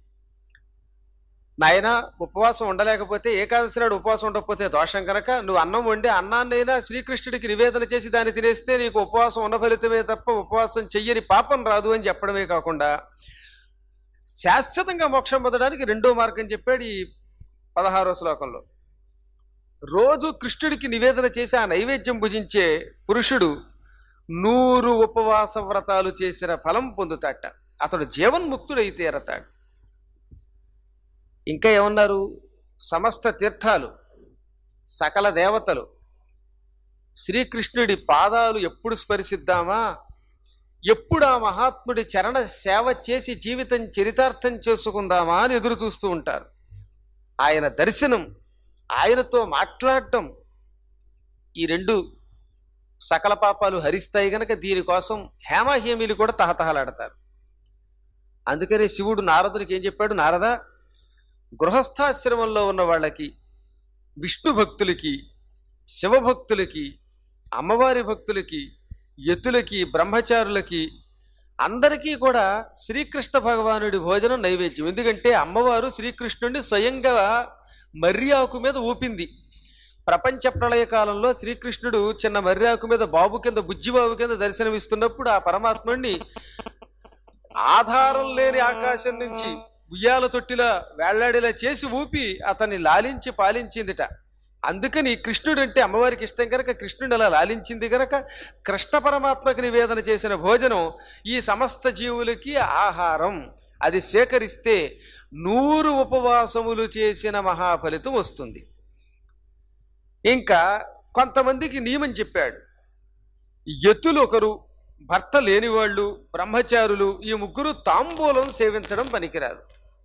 B: నాయన ఉపవాసం ఉండలేకపోతే ఏకాదశి నాడు ఉపవాసం ఉండకపోతే దోషం కనుక నువ్వు అన్నం వండి అన్నాన్నైనా శ్రీకృష్ణుడికి నివేదన చేసి దాన్ని తినేస్తే నీకు ఉపవాసం ఉన్న ఫలితమే తప్ప ఉపవాసం చెయ్యని పాపం రాదు అని చెప్పడమే కాకుండా శాశ్వతంగా మోక్షం పొందడానికి రెండో మార్గం చెప్పాడు ఈ పదహారో శ్లోకంలో రోజు కృష్ణుడికి నివేదన చేసి ఆ నైవేద్యం భుజించే పురుషుడు నూరు ఉపవాస వ్రతాలు చేసిన ఫలం పొందుతాట అతడు జీవన్ముక్తుడై తీరతాడు ఇంకా ఏమన్నారు సమస్త తీర్థాలు సకల దేవతలు శ్రీకృష్ణుడి పాదాలు ఎప్పుడు స్పరిసిద్దామా ఎప్పుడు ఆ మహాత్ముడి చరణ సేవ చేసి జీవితం చరితార్థం చేసుకుందామా అని ఎదురు చూస్తూ ఉంటారు ఆయన దర్శనం ఆయనతో మాట్లాడటం ఈ రెండు సకల పాపాలు హరిస్తాయి గనక దీనికోసం హేమహేమిలు కూడా తహతహలాడతారు అందుకనే శివుడు నారదునికి ఏం చెప్పాడు నారద గృహస్థాశ్రమంలో ఉన్న వాళ్ళకి విష్ణు భక్తులకి శివభక్తులకి అమ్మవారి భక్తులకి యతులకి బ్రహ్మచారులకి అందరికీ కూడా శ్రీకృష్ణ భగవానుడి భోజనం నైవేద్యం ఎందుకంటే అమ్మవారు శ్రీకృష్ణుడిని స్వయంగా మర్యాకు మీద ఊపింది ప్రపంచ ప్రళయ కాలంలో శ్రీకృష్ణుడు చిన్న మర్యాకు మీద బాబు కింద బుజ్జిబాబు కింద దర్శనమిస్తున్నప్పుడు ఆ పరమాత్ముడిని ఆధారం లేని ఆకాశం నుంచి ఉయ్యాల తొట్టిలా వేళ్లాడేలా చేసి ఊపి అతన్ని లాలించి పాలించిందిట అందుకని కృష్ణుడు అంటే అమ్మవారికి ఇష్టం కనుక కృష్ణుడు అలా లాలించింది కనుక కృష్ణ పరమాత్మకు నివేదన చేసిన భోజనం ఈ సమస్త జీవులకి ఆహారం అది సేకరిస్తే నూరు ఉపవాసములు చేసిన మహాఫలితం వస్తుంది ఇంకా కొంతమందికి నియమం చెప్పాడు ఎత్తులు ఒకరు భర్త లేనివాళ్ళు బ్రహ్మచారులు ఈ ముగ్గురు తాంబూలం సేవించడం పనికిరాదు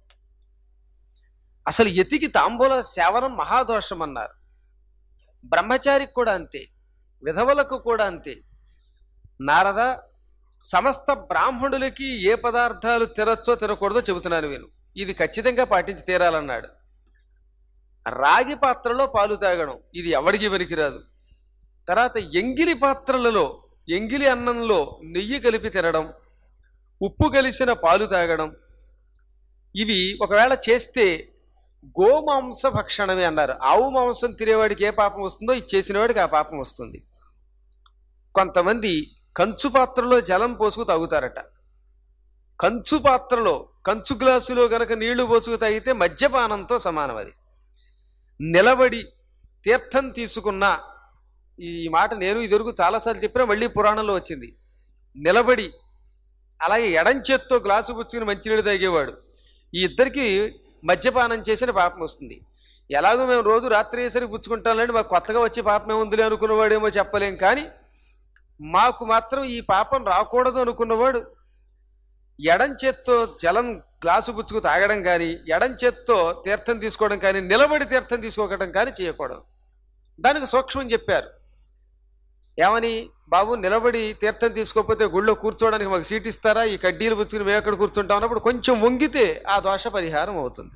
B: అసలు యతికి తాంబూల సేవనం మహాదోషం అన్నారు బ్రహ్మచారికి కూడా అంతే విధవలకు కూడా అంతే నారద సమస్త బ్రాహ్మణులకి ఏ పదార్థాలు తినచ్చో తినకూడదో చెబుతున్నాను నేను ఇది ఖచ్చితంగా పాటించి తీరాలన్నాడు రాగి పాత్రలో పాలు తాగడం ఇది ఎవడికి పనికిరాదు తర్వాత ఎంగిలి పాత్రలలో ఎంగిలి అన్నంలో నెయ్యి కలిపి తినడం ఉప్పు కలిసిన పాలు తాగడం ఇవి ఒకవేళ చేస్తే గోమాంస భక్షణమే అన్నారు ఆవు మాంసం తినేవాడికి ఏ పాపం వస్తుందో ఇది చేసినవాడికి ఆ పాపం వస్తుంది కొంతమంది కంచు పాత్రలో జలం పోసుకు తాగుతారట కంచు పాత్రలో కంచు గ్లాసులో గనక నీళ్లు పోసుకు తాగితే మద్యపానంతో సమానం అది నిలబడి తీర్థం తీసుకున్న ఈ మాట నేను ఇదివరకు చాలాసార్లు చెప్పినా మళ్ళీ పురాణంలో వచ్చింది నిలబడి అలాగే ఎడం చేత్తో గ్లాసు పుచ్చుకుని మంచినీళ్ళు తాగేవాడు ఈ ఇద్దరికి మద్యపానం చేసిన పాపం వస్తుంది ఎలాగో మేము రోజు రాత్రి అయ్యేసరికి పుచ్చుకుంటానండి మాకు కొత్తగా వచ్చే పాపం ఏముందిలే అనుకున్నవాడేమో చెప్పలేం కానీ మాకు మాత్రం ఈ పాపం రాకూడదు అనుకున్నవాడు ఎడం చేత్తో జలం గ్లాసు పుచ్చుకు తాగడం కానీ ఎడం చేత్తో తీర్థం తీసుకోవడం కానీ నిలబడి తీర్థం తీసుకోవడం కానీ చేయకూడదు దానికి సూక్ష్మం చెప్పారు ఏమని బాబు నిలబడి తీర్థం తీసుకోకపోతే గుళ్ళో కూర్చోవడానికి మాకు సీట్ ఇస్తారా ఈ కడ్డీలు పుచ్చుకుని మేము ఎక్కడ కూర్చుంటాం అన్నప్పుడు కొంచెం వంగితే ఆ దోష పరిహారం అవుతుంది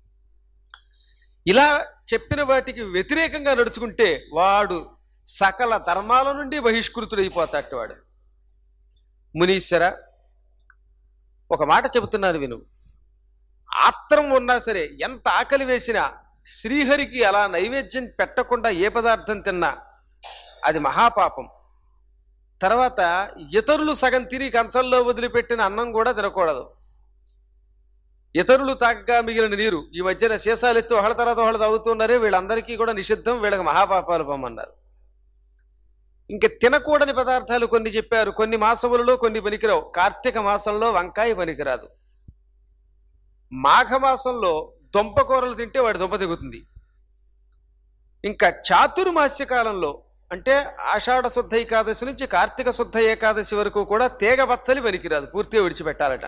B: ఇలా చెప్పిన వాటికి వ్యతిరేకంగా నడుచుకుంటే వాడు సకల ధర్మాల నుండి బహిష్కృతుడైపోతాడు వాడు మునీశ్వర ఒక మాట చెబుతున్నాను విను ఆత్రం ఉన్నా సరే ఎంత ఆకలి వేసినా శ్రీహరికి అలా నైవేద్యం పెట్టకుండా ఏ పదార్థం తిన్నా అది మహాపాపం తర్వాత ఇతరులు సగం తిని కంచంలో వదిలిపెట్టిన అన్నం కూడా తినకూడదు ఇతరులు తాగగా మిగిలిన నీరు ఈ మధ్యన సీసాలు ఎత్తి ఒకళ్ళ తర్వాత ఒకళ్ళు తాగుతున్నారే వీళ్ళందరికీ కూడా నిషిద్ధం వీళ్ళకి మహాపాపాలు పొమ్మన్నారు ఇంక తినకూడని పదార్థాలు కొన్ని చెప్పారు కొన్ని మాసములలో కొన్ని పనికిరావు కార్తీక మాసంలో వంకాయ పనికిరాదు మాఘ మాసంలో దుంప కూరలు తింటే వాడి దుంప దిగుతుంది ఇంకా చాతుర్మాస్య కాలంలో అంటే ఆషాఢ శుద్ధ ఏకాదశి నుంచి కార్తీక శుద్ధ ఏకాదశి వరకు కూడా తీగ పచ్చలి పనికిరాదు పూర్తిగా విడిచిపెట్టాలట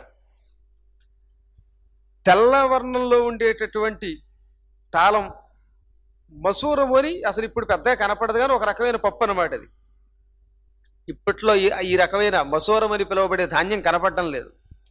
B: తెల్ల వర్ణంలో ఉండేటటువంటి తాళం మసూరం అని అసలు ఇప్పుడు పెద్దగా కనపడదు కానీ ఒక రకమైన పప్పు అన్నమాట అది ఇప్పట్లో ఈ- ఈ రకమైన మసూరం అని పిలువబడే ధాన్యం కనపడటం లేదు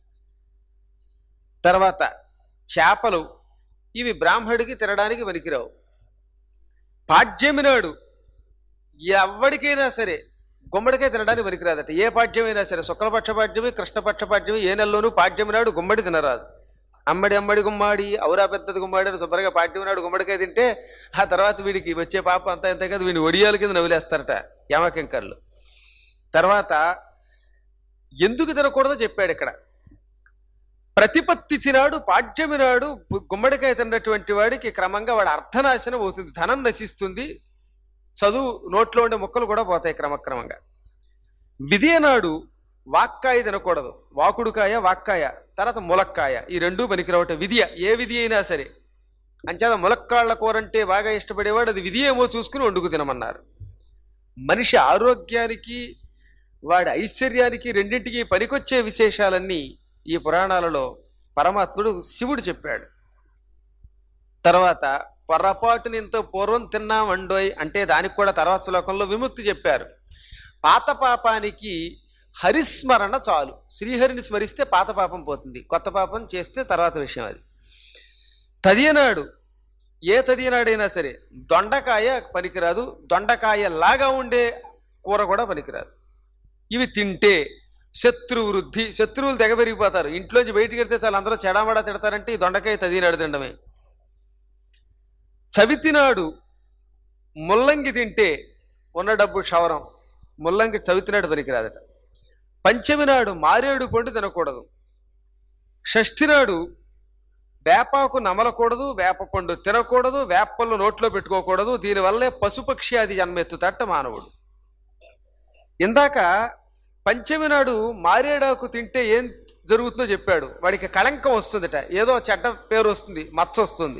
B: తర్వాత చేపలు ఇవి బ్రాహ్మడికి తినడానికి పనికిరావు పాడ్యమి నాడు ఎవరికైనా సరే గుమ్మడికాయ తినడానికి పనికిరాదట ఏ పాడ్యమైనా సరే శుక్లపక్ష పాడ్యమి కృష్ణపక్ష పాడ్యమి ఏ నెలలోనూ పాడ్యమి నాడు గుమ్మడి తినరాదు అమ్మడి అమ్మడి గుమ్మాడి ఔరా పెద్దది గుమ్మాడి అని శుభ్రంగా పాడ్యమి నాడు గుమ్మడికాయ తింటే ఆ తర్వాత వీడికి వచ్చే పాప అంతా ఇంత కదా వీడిని ఒడియాల కింద నవ్వులేస్తారట యమకింకర్లు తర్వాత ఎందుకు తినకూడదో చెప్పాడు ఇక్కడ ప్రతిపత్తి తినాడు పాడ్యమి నాడు గుమ్మడికాయ తిన్నటువంటి వాడికి క్రమంగా వాడి అర్థనాశనం అవుతుంది ధనం నశిస్తుంది చదువు నోట్లో ఉండే ముక్కలు కూడా పోతాయి క్రమక్రమంగా విధియ నాడు వాక్కాయ తినకూడదు వాకుడుకాయ వాక్కాయ తర్వాత ములక్కాయ ఈ రెండూ పనికిరావట విధియ ఏ విధి అయినా సరే అంచేత ములక్కాళ్ళ కూర అంటే బాగా ఇష్టపడేవాడు అది విధి ఏమో చూసుకుని వండుకు తినమన్నారు మనిషి ఆరోగ్యానికి వాడి ఐశ్వర్యానికి రెండింటికి పనికొచ్చే విశేషాలన్నీ ఈ పురాణాలలో పరమాత్ముడు శివుడు చెప్పాడు తర్వాత పొరపాటుని ఇంత పూర్వం తిన్నామండోయ్ అంటే దానికి కూడా తర్వాత శ్లోకంలో విముక్తి చెప్పారు పాత పాపానికి హరిస్మరణ చాలు శ్రీహరిని స్మరిస్తే పాత పాపం పోతుంది కొత్త పాపం చేస్తే తర్వాత విషయం అది తదియనాడు ఏ తదియనాడైనా సరే దొండకాయ పనికిరాదు దొండకాయ లాగా ఉండే కూర కూడా పనికిరాదు ఇవి తింటే శత్రు వృద్ధి శత్రువులు తెగ పెరిగిపోతారు ఇంట్లోంచి బయటికి వెళ్తే చాలా అందరూ చెడామడా తిడతారంటే ఈ దొండకాయ తదినాడు తినడమే చవితినాడు ముల్లంగి తింటే ఉన్న డబ్బు క్షవరం ముల్లంగి చవితినాడు పనికిరాదట పంచమి నాడు మారేడు పండు తినకూడదు షష్ఠి నాడు వేపాకు నమలకూడదు వేప పండు తినకూడదు వేపళ్ళు నోట్లో పెట్టుకోకూడదు దీనివల్లే పశుపక్షి అది జన్మెత్తుతట్ట మానవుడు ఇందాక పంచమి నాడు మారేడాకు తింటే ఏం జరుగుతుందో చెప్పాడు వాడికి కళంకం వస్తుందట ఏదో చెడ్డ పేరు వస్తుంది మచ్చ వస్తుంది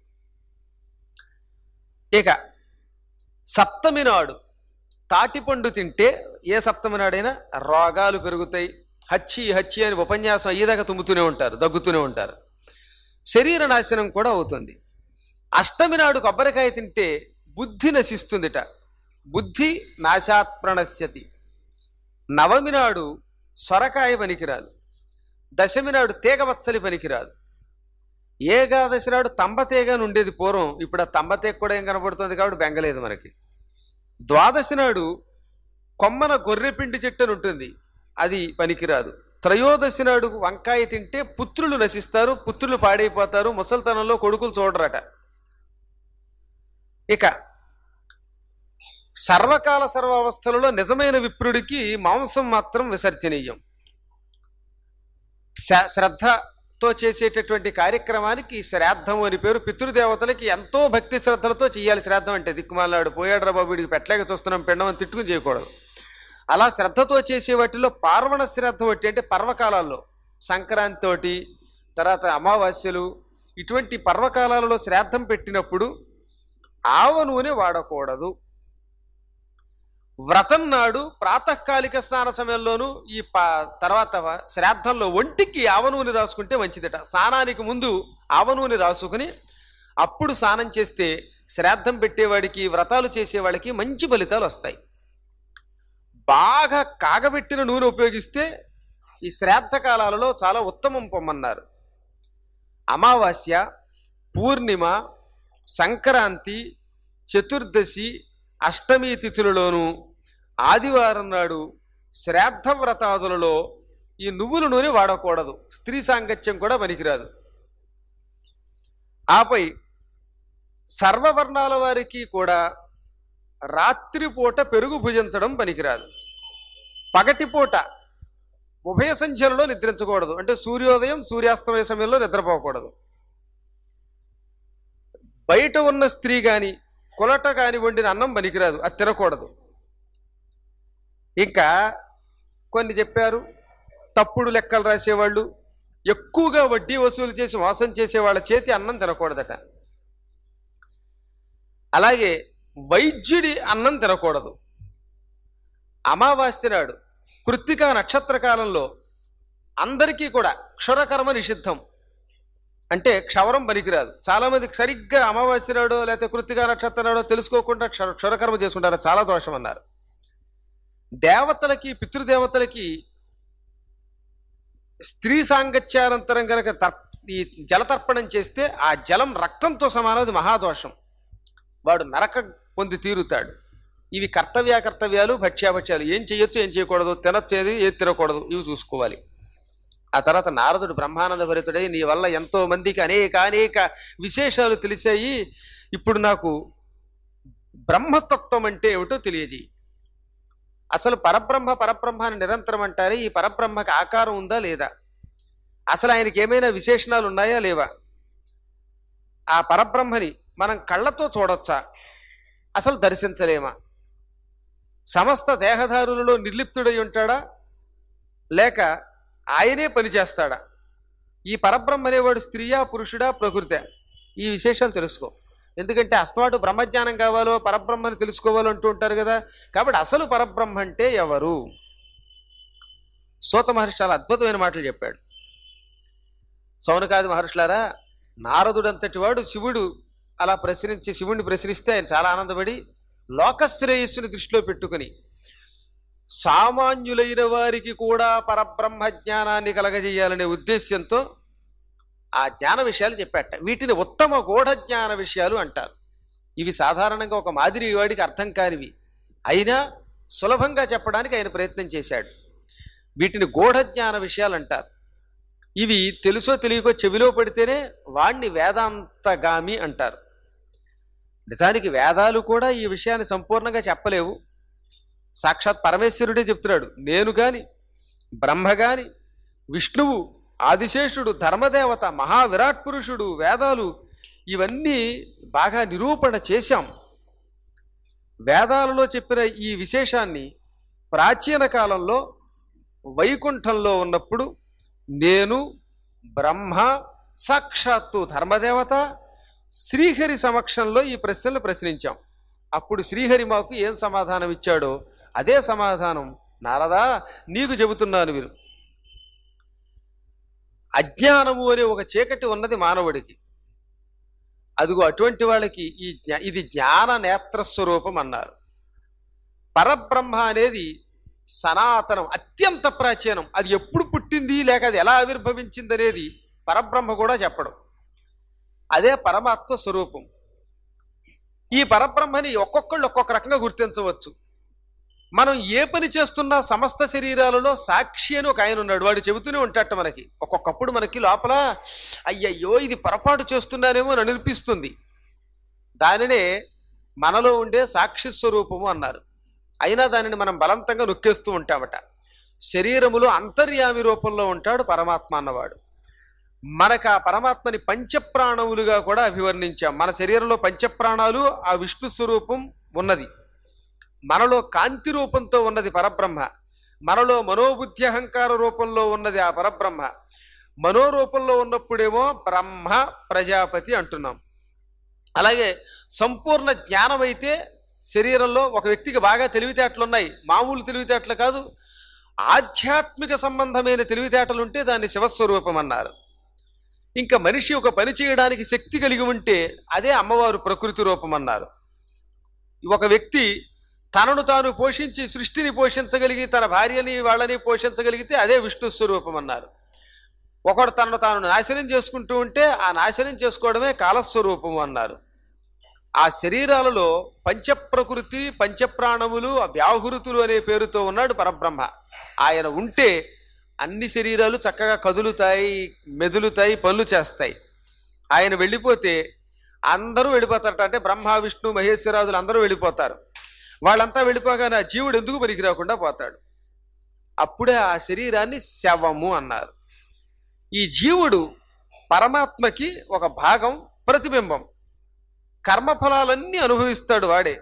B: ఇక సప్తమి నాడు తాటిపండు తింటే ఏ సప్తమి నాడైనా రోగాలు పెరుగుతాయి హచ్చి హచ్చి అని ఉపన్యాసం అయ్యేదాకా తుమ్ముతూనే ఉంటారు దగ్గుతూనే ఉంటారు శరీర నాశనం కూడా అవుతుంది అష్టమి నాడు కొబ్బరికాయ తింటే బుద్ధి నశిస్తుందిట బుద్ధి నాశాత్ ప్రణశ్యతి నవమి నాడు సొరకాయ పనికిరాదు దశమి నాడు తీగవచ్చలి పనికిరాదు ఏకాదశి నాడు తంబతీగ అని ఉండేది పూర్వం ఇప్పుడు ఆ తంబతీగ కూడా ఏం కనబడుతుంది కాబట్టి బెంగలేదు మనకి ద్వాదశి నాడు కొమ్మన గొర్రెపిండి చెట్టు అని ఉంటుంది అది పనికిరాదు త్రయోదశి నాడు వంకాయ తింటే పుత్రులు నశిస్తారు పుత్రులు పాడైపోతారు ముసల్తనంలో కొడుకులు చూడరట ఇక సర్వకాల సర్వావస్థలలో నిజమైన విప్రుడికి మాంసం మాత్రం విసర్జనీయం శ- శ్రద్ధతో చేసేటటువంటి కార్యక్రమానికి శ్రాద్ధం అని పేరు పితృదేవతలకి ఎంతో భక్తి శ్రద్ధలతో చేయాలి శ్రాద్ధం అంటే దిక్కుమాలాడు పోయాడు బాబు వీడికి పెట్టలేక చూస్తున్నాం పిండం అని తిట్టుకుని చేయకూడదు అలా శ్రద్ధతో చేసే వాటిలో పార్వణ శ్రద్ధ ఒకటి అంటే పర్వకాలాల్లో సంక్రాంతి తోటి తర్వాత అమావాస్యలు ఇటువంటి పర్వకాలాలలో శ్రాద్ధం పెట్టినప్పుడు ఆవ నూనె వాడకూడదు వ్రతం నాడు ప్రాతకాలిక స్నాన సమయంలోనూ ఈ ప తర్వాత శ్రాద్ధంలో ఒంటికి ఆవ నూనె రాసుకుంటే మంచిదట స్నానానికి ముందు ఆవ నూనె రాసుకుని అప్పుడు స్నానం చేస్తే శ్రాద్ధం పెట్టేవాడికి వ్రతాలు చేసేవాడికి మంచి ఫలితాలు వస్తాయి బాగా కాగబెట్టిన నూనె ఉపయోగిస్తే ఈ శ్రాద్ధ కాలాలలో చాలా ఉత్తమం పొమ్మన్నారు అమావాస్య పూర్ణిమ సంక్రాంతి చతుర్దశి అష్టమి తిథులలోనూ ఆదివారం నాడు శ్రాద్ధ వ్రతాదులలో ఈ నువ్వుల నూనె వాడకూడదు స్త్రీ సాంగత్యం కూడా పనికిరాదు ఆపై సర్వవర్ణాల వారికి కూడా రాత్రిపూట పెరుగు భుజించడం పనికిరాదు పగటిపూట ఉభయ సంధ్యలలో నిద్రించకూడదు అంటే సూర్యోదయం సూర్యాస్తమయ సమయంలో నిద్రపోకూడదు బయట ఉన్న స్త్రీ గాని కులట కాని వండిన అన్నం పనికిరాదు అది తినకూడదు ఇంకా కొన్ని చెప్పారు తప్పుడు లెక్కలు రాసేవాళ్ళు ఎక్కువగా వడ్డీ వసూలు చేసి మోసం చేసే వాళ్ళ చేతి అన్నం తినకూడదట అలాగే వైద్యుడి అన్నం తినకూడదు అమావాస్య నాడు కృత్తికా నక్షత్ర కాలంలో అందరికీ కూడా క్షురకర్మ నిషిద్ధం అంటే క్షవరం పనికిరాదు చాలా మందికి సరిగ్గా అమావాస్య నాడో లేకపోతే కృత్తికా నక్షత్ర నాడో తెలుసుకోకుండా క్షర క్షురకర్మ చేసుకుంటారు చాలా దోషం అన్నారు దేవతలకి పితృదేవతలకి స్త్రీ సాంగత్యానంతరం కనుక తర్ప ఈ జలతర్పణం చేస్తే ఆ జలం రక్తంతో సమానం అది మహాదోషం వాడు నరక పొంది తీరుతాడు ఇవి కర్తవ్య కర్తవ్యాలు భక్ష్యాభక్ష్యాలు ఏం చేయొచ్చు ఏం చేయకూడదు తినొచ్చేది ఏది తినకూడదు ఇవి చూసుకోవాలి ఆ తర్వాత నారదుడు బ్రహ్మానంద భరితుడై నీ వల్ల ఎంతో మందికి అనేక అనేక విశేషాలు తెలిసాయి ఇప్పుడు నాకు బ్రహ్మతత్వం అంటే ఏమిటో తెలియజేయి అసలు పరబ్రహ్మ పరబ్రహ్మ అని నిరంతరం అంటారే ఈ పరబ్రహ్మకి ఆకారం ఉందా లేదా అసలు ఆయనకి ఏమైనా విశేషణాలు ఉన్నాయా లేవా ఆ పరబ్రహ్మని మనం కళ్ళతో చూడొచ్చా అసలు దర్శించలేమా సమస్త దేహదారులలో నిర్లిప్తుడై ఉంటాడా లేక ఆయనే పనిచేస్తాడా ఈ పరబ్రహ్మ అనేవాడు స్త్రీయా పురుషుడా ప్రకృతే ఈ విశేషాలు తెలుసుకో ఎందుకంటే అస్తమాటు బ్రహ్మజ్ఞానం కావాలో పరబ్రహ్మని తెలుసుకోవాలో అంటూ ఉంటారు కదా కాబట్టి అసలు పరబ్రహ్మ అంటే ఎవరు సూత మహర్షి చాలా అద్భుతమైన మాటలు చెప్పాడు సౌనకాది మహర్షులారా నారదుడంతటి వాడు శివుడు అలా ప్రశ్నించి శివుణ్ణి ప్రశ్నిస్తే ఆయన చాలా ఆనందపడి లోకశ్రేయస్సుని దృష్టిలో పెట్టుకుని సామాన్యులైన వారికి కూడా పరబ్రహ్మ జ్ఞానాన్ని కలగజేయాలనే ఉద్దేశ్యంతో ఆ జ్ఞాన విషయాలు చెప్పాట వీటిని ఉత్తమ గూఢ జ్ఞాన విషయాలు అంటారు ఇవి సాధారణంగా ఒక మాదిరి వాడికి అర్థం కానివి అయినా సులభంగా చెప్పడానికి ఆయన ప్రయత్నం చేశాడు వీటిని గూఢ జ్ఞాన విషయాలు అంటారు ఇవి తెలుసో తెలియకో చెవిలో పడితేనే వాణ్ణి వేదాంతగామి అంటారు నిజానికి వేదాలు కూడా ఈ విషయాన్ని సంపూర్ణంగా చెప్పలేవు సాక్షాత్ పరమేశ్వరుడే చెప్తున్నాడు నేను గాని బ్రహ్మ గాని విష్ణువు ఆదిశేషుడు ధర్మదేవత మహావిరాట్ పురుషుడు వేదాలు ఇవన్నీ బాగా నిరూపణ చేశాం వేదాలలో చెప్పిన ఈ విశేషాన్ని ప్రాచీన కాలంలో వైకుంఠంలో ఉన్నప్పుడు నేను బ్రహ్మ సాక్షాత్తు ధర్మదేవత శ్రీహరి సమక్షంలో ఈ ప్రశ్నలు ప్రశ్నించాం అప్పుడు శ్రీహరి మాకు ఏం సమాధానం ఇచ్చాడో అదే సమాధానం నారదా నీకు చెబుతున్నాను మీరు అజ్ఞానము అనే ఒక చీకటి ఉన్నది మానవుడికి అదిగో అటువంటి వాళ్ళకి ఈ జ్ఞా- ఇది జ్ఞాన నేత్ర స్వరూపం అన్నారు పరబ్రహ్మ అనేది సనాతనం అత్యంత ప్రాచీనం అది ఎప్పుడు పుట్టింది లేక అది ఎలా ఆవిర్భవించింది అనేది పరబ్రహ్మ కూడా చెప్పడం అదే పరమాత్మ స్వరూపం ఈ పరబ్రహ్మని ఒక్కొక్కళ్ళు ఒక్కొక్క రకంగా గుర్తించవచ్చు మనం ఏ పని చేస్తున్నా సమస్త శరీరాలలో సాక్షి అని ఒక ఆయన ఉన్నాడు వాడు చెబుతూనే ఉంటాట మనకి ఒక్కొక్కప్పుడు మనకి లోపల అయ్యయ్యో ఇది పొరపాటు చేస్తున్నానేమో అని అనిపిస్తుంది దానినే మనలో ఉండే సాక్షి స్వరూపము అన్నారు అయినా దానిని మనం బలవంతంగా నొక్కేస్తూ ఉంటామట శరీరములో అంతర్యామి రూపంలో ఉంటాడు పరమాత్మ అన్నవాడు మనకు ఆ పరమాత్మని పంచప్రాణములుగా కూడా అభివర్ణించాం మన శరీరంలో పంచప్రాణాలు ఆ విష్ణు స్వరూపం ఉన్నది మనలో కాంతి రూపంతో ఉన్నది పరబ్రహ్మ మనలో మనోబుద్ధి అహంకార రూపంలో ఉన్నది ఆ పరబ్రహ్మ మనోరూపంలో ఉన్నప్పుడేమో బ్రహ్మ ప్రజాపతి అంటున్నాం అలాగే సంపూర్ణ జ్ఞానం అయితే శరీరంలో ఒక వ్యక్తికి బాగా తెలివితేటలు ఉన్నాయి మామూలు తెలివితేటలు కాదు ఆధ్యాత్మిక సంబంధమైన తెలివితేటలు ఉంటే దాన్ని శివస్వరూపం అన్నారు ఇంకా మనిషి ఒక పని చేయడానికి శక్తి కలిగి ఉంటే అదే అమ్మవారు ప్రకృతి రూపం అన్నారు ఒక వ్యక్తి తనను తాను పోషించి సృష్టిని పోషించగలిగి తన భార్యని వాళ్ళని పోషించగలిగితే అదే విష్ణు స్వరూపం అన్నారు ఒకడు తనను తాను నాశనం చేసుకుంటూ ఉంటే ఆ నాశనం చేసుకోవడమే కాలస్వరూపము అన్నారు ఆ శరీరాలలో పంచప్రకృతి పంచప్రాణములు ఆ వ్యాహృతులు అనే పేరుతో ఉన్నాడు పరబ్రహ్మ ఆయన ఉంటే అన్ని శరీరాలు చక్కగా కదులుతాయి మెదులుతాయి పనులు చేస్తాయి ఆయన వెళ్ళిపోతే అందరూ వెళ్ళిపోతారట అంటే బ్రహ్మ విష్ణు మహేశ్వరాదులు అందరూ వెళ్ళిపోతారు వాళ్ళంతా వెళ్ళిపోగానే ఆ జీవుడు ఎందుకు పనికి రాకుండా పోతాడు అప్పుడే ఆ శరీరాన్ని శవము అన్నారు ఈ జీవుడు పరమాత్మకి ఒక భాగం ప్రతిబింబం కర్మఫలాలన్నీ అనుభవిస్తాడు వాడే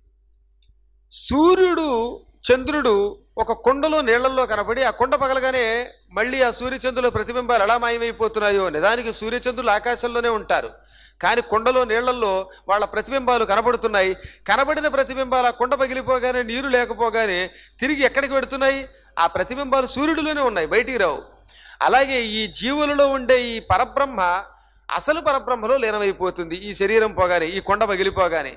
B: సూర్యుడు చంద్రుడు ఒక కుండలో నీళ్లలో కనబడి ఆ కుండ పగలగానే మళ్ళీ ఆ సూర్యచంద్రుల ప్రతిబింబాలు ఎలా మాయమైపోతున్నాయో నిజానికి సూర్యచంద్రులు ఆకాశంలోనే ఉంటారు కానీ కుండలో నీళ్లలో వాళ్ళ ప్రతిబింబాలు కనబడుతున్నాయి కనబడిన ప్రతిబింబాలు ఆ కుండ పగిలిపోగానే నీరు లేకపోగానే తిరిగి ఎక్కడికి పెడుతున్నాయి ఆ ప్రతిబింబాలు సూర్యుడిలోనే ఉన్నాయి బయటికి రావు అలాగే ఈ జీవులలో ఉండే ఈ పరబ్రహ్మ అసలు పరబ్రహ్మలో లీనమైపోతుంది ఈ శరీరం పోగానే ఈ కొండ పగిలిపోగానే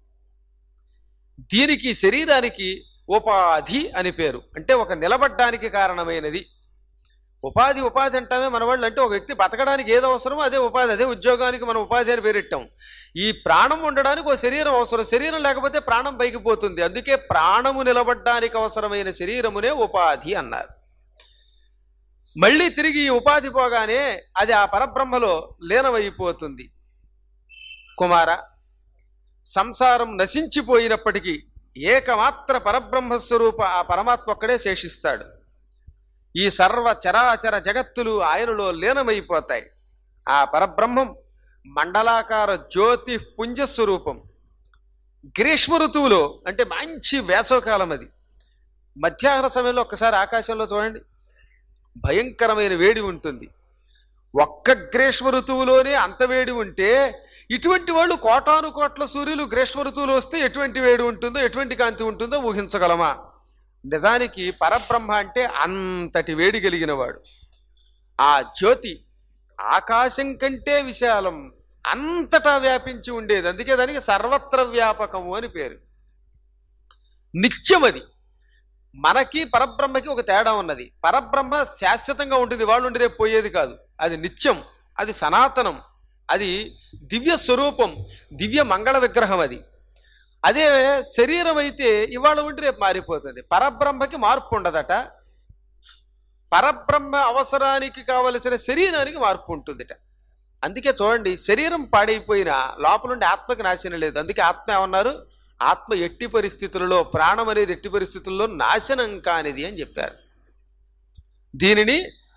B: దీనికి శరీరానికి ఉపాధి అని పేరు అంటే ఒక నిలబడ్డానికి కారణమైనది ఉపాధి ఉపాధి అంటామే మన వాళ్ళు అంటే ఒక వ్యక్తి బతకడానికి ఏది అవసరమో అదే ఉపాధి అదే ఉద్యోగానికి మనం ఉపాధి అని పేరెట్టాం ఈ ప్రాణం ఉండడానికి ఒక శరీరం అవసరం శరీరం లేకపోతే ప్రాణం పైకి పోతుంది అందుకే ప్రాణము నిలబడ్డానికి అవసరమైన శరీరమునే ఉపాధి అన్నారు మళ్ళీ తిరిగి ఈ ఉపాధి పోగానే అది ఆ పరబ్రహ్మలో లీనమైపోతుంది కుమార సంసారం నశించిపోయినప్పటికీ ఏకమాత్ర పరబ్రహ్మస్వరూప ఆ పరమాత్మ ఒక్కడే శేషిస్తాడు ఈ సర్వ చరాచర జగత్తులు ఆయనలో లీనమైపోతాయి ఆ పరబ్రహ్మం మండలాకార జ్యోతి పుంజస్వరూపం గ్రీష్మ ఋతువులో అంటే మంచి వేసవకాలం అది మధ్యాహ్న సమయంలో ఒక్కసారి ఆకాశంలో చూడండి భయంకరమైన వేడి ఉంటుంది ఒక్క గ్రీష్మ ఋతువులోనే అంత వేడి ఉంటే ఇటువంటి వాళ్ళు కోటాను కోట్ల సూర్యులు గ్రీష్మ ఋతువులు వస్తే ఎటువంటి వేడి ఉంటుందో ఎటువంటి కాంతి ఉంటుందో ఊహించగలమా నిజానికి పరబ్రహ్మ అంటే అంతటి వేడి కలిగిన వాడు ఆ జ్యోతి ఆకాశం కంటే విశాలం అంతటా వ్యాపించి ఉండేది అందుకే దానికి సర్వత్ర వ్యాపకము అని పేరు నిత్యమది మనకి పరబ్రహ్మకి ఒక తేడా ఉన్నది పరబ్రహ్మ శాశ్వతంగా ఉంటుంది వాళ్ళు ఉండి రేపు పోయేది కాదు అది నిత్యం అది సనాతనం అది దివ్య స్వరూపం దివ్య మంగళ విగ్రహం అది అదే శరీరం అయితే ఇవాళ ఉండి రేపు మారిపోతుంది పరబ్రహ్మకి మార్పు ఉండదట పరబ్రహ్మ అవసరానికి కావలసిన శరీరానికి మార్పు ఉంటుందిట అందుకే చూడండి శరీరం పాడైపోయినా లోపలుండి ఆత్మకి నాశనం లేదు అందుకే ఆత్మ ఏమన్నారు ఆత్మ ఎట్టి పరిస్థితులలో ప్రాణం అనేది ఎట్టి పరిస్థితుల్లో నాశనం కానిది అని చెప్పారు దీనిని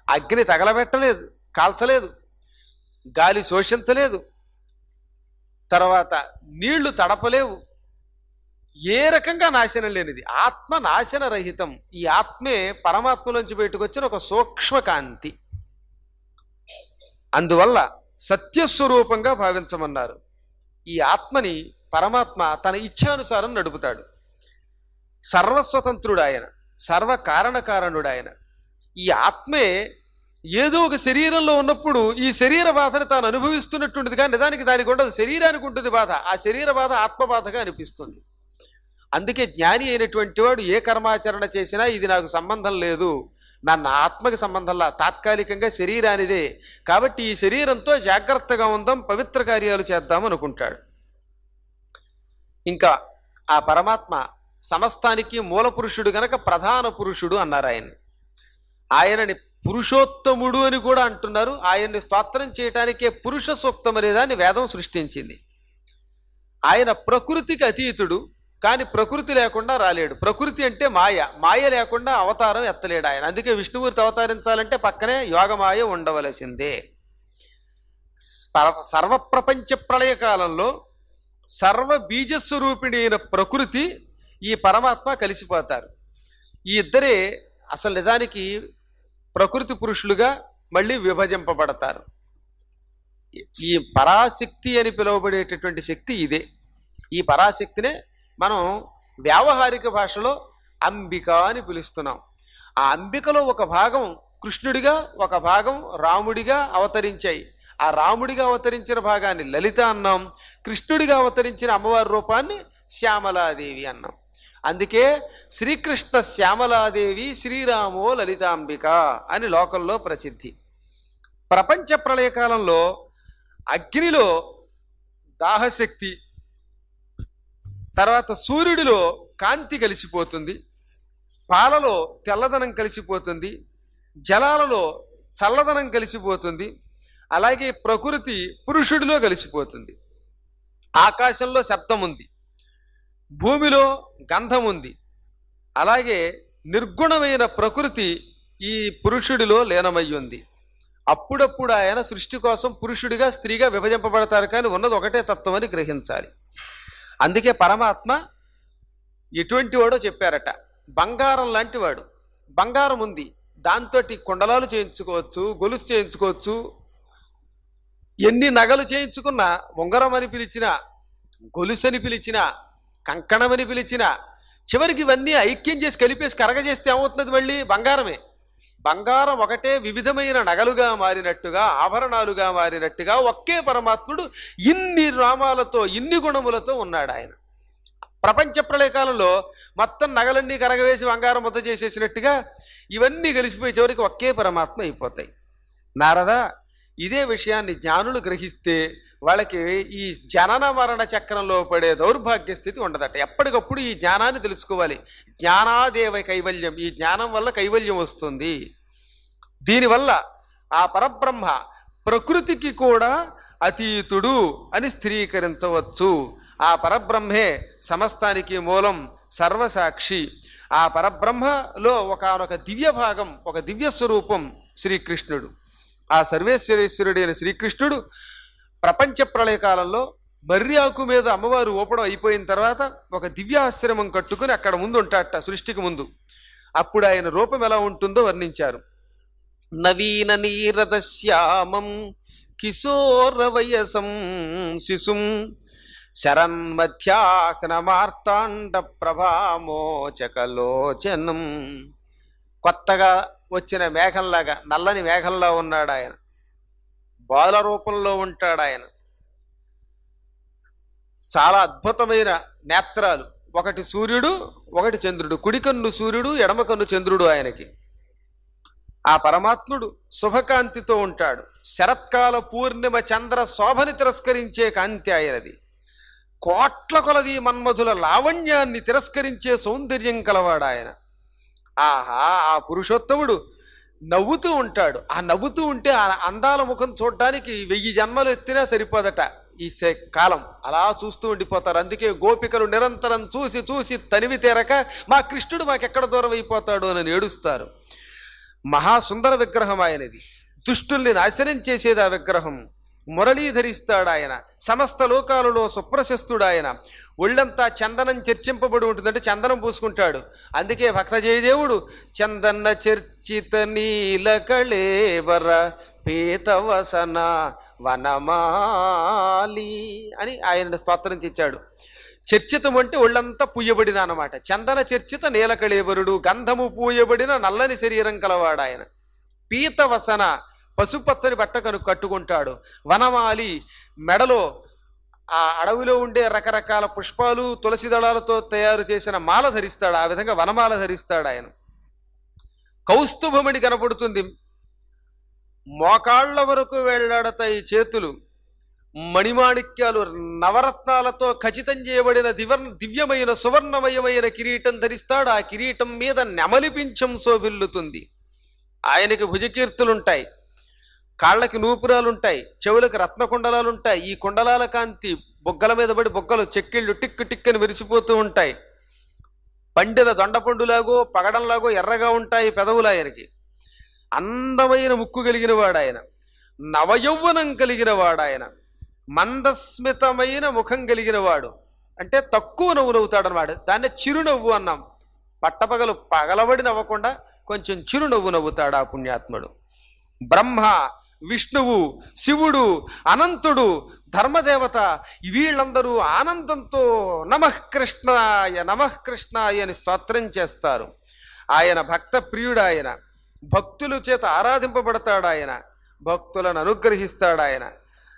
B: అగ్ని తగలబెట్టలేదు కాల్చలేదు గాలి శోషించలేదు తర్వాత నీళ్లు తడపలేవు ఏ రకంగా నాశనం లేనిది ఆత్మ నాశన రహితం ఈ ఆత్మే పరమాత్మలోంచి బయటకు వచ్చిన ఒక సూక్ష్మ కాంతి అందువల్ల సత్యస్వరూపంగా భావించమన్నారు ఈ ఆత్మని పరమాత్మ తన ఇచ్ఛానుసారం నడుపుతాడు సర్వస్వతంత్రుడు ఆయన సర్వ కారణకారణుడు ఆయన ఈ ఆత్మే ఏదో ఒక శరీరంలో ఉన్నప్పుడు ఈ శరీర బాధను తాను అనుభవిస్తున్నట్టుండదు కానీ నిజానికి దానికి ఉండదు శరీరానికి ఉంటుంది బాధ ఆ శరీర బాధ ఆత్మ బాధగా అనిపిస్తుంది అందుకే జ్ఞాని అయినటువంటి వాడు ఏ కర్మాచరణ చేసినా ఇది నాకు సంబంధం లేదు నా నా ఆత్మకి సంబంధంలా తాత్కాలికంగా శరీరానిదే కాబట్టి ఈ శరీరంతో జాగ్రత్తగా ఉందాం పవిత్ర కార్యాలు చేద్దాం అనుకుంటాడు ఇంకా ఆ పరమాత్మ సమస్తానికి మూల పురుషుడు గనక ప్రధాన పురుషుడు అన్నారు ఆయన ఆయనని పురుషోత్తముడు అని కూడా అంటున్నారు ఆయన్ని స్తోత్రం చేయటానికే పురుష సూక్తం అనే దాన్ని వేదం సృష్టించింది ఆయన ప్రకృతికి అతీతుడు కానీ ప్రకృతి లేకుండా రాలేడు ప్రకృతి అంటే మాయ మాయ లేకుండా అవతారం ఎత్తలేడు ఆయన అందుకే విష్ణుమూర్తి అవతరించాలంటే పక్కనే యోగమాయ ఉండవలసిందే సర్వ- సర్వప్రపంచ ప్రళయ కాలంలో సర్వ బీజస్వరూపిణి అయిన ప్రకృతి ఈ పరమాత్మ కలిసిపోతారు ఈ ఇద్దరే అసలు నిజానికి ప్రకృతి పురుషులుగా మళ్ళీ విభజింపబడతారు ఈ పరాశక్తి అని పిలువబడేటటువంటి శక్తి ఇదే ఈ పరాశక్తినే మనం వ్యావహారిక భాషలో అంబిక అని పిలుస్తున్నాం ఆ అంబికలో ఒక భాగం కృష్ణుడిగా ఒక భాగం రాముడిగా అవతరించాయి ఆ రాముడిగా అవతరించిన భాగాన్ని లలిత అన్నాం కృష్ణుడిగా అవతరించిన అమ్మవారి రూపాన్ని శ్యామలాదేవి అన్నాం అందుకే శ్రీకృష్ణ శ్యామలాదేవి శ్రీరామో లలితాంబిక అని లోకంలో ప్రసిద్ధి ప్రపంచ ప్రళయకాలంలో అగ్నిలో దాహశక్తి తర్వాత సూర్యుడిలో కాంతి కలిసిపోతుంది పాలలో తెల్లదనం కలిసిపోతుంది జలాలలో చల్లదనం కలిసిపోతుంది అలాగే ప్రకృతి పురుషుడిలో కలిసిపోతుంది ఆకాశంలో శబ్దం ఉంది భూమిలో గంధం ఉంది అలాగే నిర్గుణమైన ప్రకృతి ఈ పురుషుడిలో లీనమై ఉంది అప్పుడప్పుడు ఆయన సృష్టి కోసం పురుషుడిగా స్త్రీగా విభజింపబడతారు కానీ ఉన్నది ఒకటే తత్వం అని గ్రహించాలి అందుకే పరమాత్మ ఎటువంటి వాడో చెప్పారట బంగారం లాంటి వాడు బంగారం ఉంది దాంతో కుండలాలు చేయించుకోవచ్చు గొలుసు చేయించుకోవచ్చు ఎన్ని నగలు చేయించుకున్నా ఉంగరం అని పిలిచినా గొలుసని పిలిచినా కంకణమని పిలిచినా చివరికి ఇవన్నీ ఐక్యం చేసి కలిపేసి కరగజేస్తే ఏమవుతుంది మళ్ళీ బంగారమే బంగారం ఒకటే వివిధమైన నగలుగా మారినట్టుగా ఆభరణాలుగా మారినట్టుగా ఒకే పరమాత్ముడు ఇన్ని నామాలతో ఇన్ని గుణములతో ఉన్నాడు ఆయన ప్రపంచ ప్రళయకాలంలో మొత్తం నగలన్నీ కరగవేసి బంగారం ముద్ద చేసేసినట్టుగా ఇవన్నీ కలిసిపోయి చివరికి ఒకే పరమాత్మ అయిపోతాయి నారదా ఇదే విషయాన్ని జ్ఞానులు గ్రహిస్తే వాళ్ళకి ఈ జనన మరణ చక్రంలో పడే దౌర్భాగ్య స్థితి ఉండదట ఎప్పటికప్పుడు ఈ జ్ఞానాన్ని తెలుసుకోవాలి జ్ఞానాదేవ కైవల్యం ఈ జ్ఞానం వల్ల కైవల్యం వస్తుంది దీనివల్ల ఆ పరబ్రహ్మ ప్రకృతికి కూడా అతీతుడు అని స్థిరీకరించవచ్చు ఆ పరబ్రహ్మే సమస్తానికి మూలం సర్వసాక్షి ఆ పరబ్రహ్మలో ఒకనొక దివ్య భాగం ఒక దివ్య స్వరూపం శ్రీకృష్ణుడు ఆ సర్వేశ్వరేశ్వరుడు అయిన శ్రీకృష్ణుడు ప్రపంచ ప్రళయకాలంలో మర్రి ఆకు మీద అమ్మవారు ఊపడం అయిపోయిన తర్వాత ఒక దివ్యాశ్రమం కట్టుకుని అక్కడ ముందు ఉంటాడట సృష్టికి ముందు అప్పుడు ఆయన రూపం ఎలా ఉంటుందో వర్ణించారు నవీన నీరద శ్యామం కిశోర వయసం శిశుం శరన్మధ్యాహ్నమార్తాండ ప్రభామోచకలోచనం కొత్తగా వచ్చిన మేఘంలాగా నల్లని మేఘంలో ఉన్నాడు ఆయన బాల రూపంలో ఉంటాడు ఆయన చాలా అద్భుతమైన నేత్రాలు ఒకటి సూర్యుడు ఒకటి చంద్రుడు కుడి కన్ను సూర్యుడు ఎడమ కన్ను చంద్రుడు ఆయనకి ఆ పరమాత్ముడు శుభకాంతితో ఉంటాడు శరత్కాల పూర్ణిమ చంద్ర శోభని తిరస్కరించే కాంతి ఆయనది కోట్ల కొలది మన్మధుల లావణ్యాన్ని తిరస్కరించే సౌందర్యం కలవాడు ఆయన ఆహా ఆ పురుషోత్తముడు నవ్వుతూ ఉంటాడు ఆ నవ్వుతూ ఉంటే ఆ అందాల ముఖం చూడడానికి వెయ్యి జన్మలు ఎత్తినా సరిపోదట ఈ సే- కాలం అలా చూస్తూ ఉండిపోతారు అందుకే గోపికలు నిరంతరం చూసి చూసి తనివి తీరక మా కృష్ణుడు మాకెక్కడ దూరం అయిపోతాడు అని ఏడుస్తారు మహాసుందర విగ్రహం ఆయనది దుష్టుల్ని నాశనం చేసేది ఆ విగ్రహం మురళీధరిస్తాడు ఆయన సమస్త లోకాలలో సుప్రశస్తుడు ఆయన ఒళ్ళంతా చందనం చర్చింపబడి ఉంటుంది అంటే చందనం పూసుకుంటాడు అందుకే భక్త జయదేవుడు చందన చర్చిత నీల కళేవర పీతవసన వనమాలి అని ఆయన స్తోత్రం తెచ్చాడు చర్చితం అంటే ఒళ్ళంతా పూయబడిన అన్నమాట చందన చర్చిత నీలకళేవరుడు గంధము పూయబడిన నల్లని శరీరం కలవాడు ఆయన పీతవసన పసుపచ్చని బట్ట కను కట్టుకుంటాడు వనమాలి మెడలో ఆ అడవిలో ఉండే రకరకాల పుష్పాలు తులసి దళాలతో తయారు చేసిన మాల ధరిస్తాడు ఆ విధంగా వనమాల ధరిస్తాడు ఆయన కౌస్తుభమణి కనపడుతుంది మోకాళ్ళ వరకు వెళ్ళాడతాయి చేతులు మణిమాణిక్యాలు నవరత్నాలతో ఖచ్చితం చేయబడిన దివర్ దివ్యమైన సువర్ణమయమైన కిరీటం ధరిస్తాడు ఆ కిరీటం మీద నెమలిపించం శోభిల్లుతుంది ఆయనకి భుజకీర్తులుంటాయి కాళ్ళకి నూపురాలుంటాయి చెవులకు రత్న కుండలాలుంటాయి ఈ కుండలాల కాంతి బొగ్గల మీద పడి బొగ్గలు చెక్కిళ్ళు టిక్కు టిక్కని మెరిసిపోతూ ఉంటాయి పండిన దొండపండులాగో పగడంలాగో ఎర్రగా ఉంటాయి పెదవులు ఆయనకి అందమైన ముక్కు కలిగిన వాడు ఆయన నవయౌవనం కలిగిన వాడు ఆయన మందస్మితమైన ముఖం కలిగిన వాడు అంటే తక్కువ నవ్వు నవ్వుతాడనమాట దాన్ని చిరునవ్వు అన్నాం పట్టపగలు పగలబడి నవ్వకుండా కొంచెం చిరునవ్వు నవ్వుతాడు ఆ పుణ్యాత్ముడు బ్రహ్మ విష్ణువు శివుడు అనంతుడు ధర్మదేవత వీళ్ళందరూ ఆనందంతో నమః కృష్ణాయ నమః కృష్ణాయ అని స్తోత్రం చేస్తారు ఆయన భక్త ప్రియుడు ఆయన భక్తుల చేత ఆరాధింపబడతాడు ఆయన భక్తులను అనుగ్రహిస్తాడు ఆయన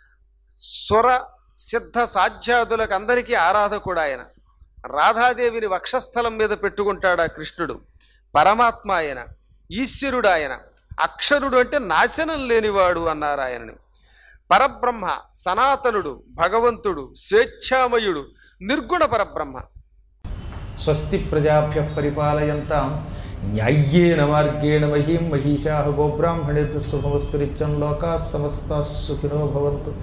B: సుర సిద్ధ సాధ్యాదులకు అందరికీ ఆరాధకుడు ఆయన రాధాదేవిని వక్షస్థలం మీద పెట్టుకుంటాడు ఆ కృష్ణుడు పరమాత్మ ఆయన ఈశ్వరుడు ఆయన అక్షరుడు అంటే నాశనం లేనివాడు అన్నారు ఆయనని పరబ్రహ్మ సనాతనుడు భగవంతుడు స్వేచ్ఛామయుడు నిర్గుణ పరబ్రహ్మ
A: స్వస్తి ప్రజాభ్య పరిపాలయంతాం న్యాయ్యేన మార్గేణ మహీం మహిషా గోబ్రాహ్మణేభ్య శుభమస్తు నిత్యం లోకా సమస్త సుఖినో భవంతు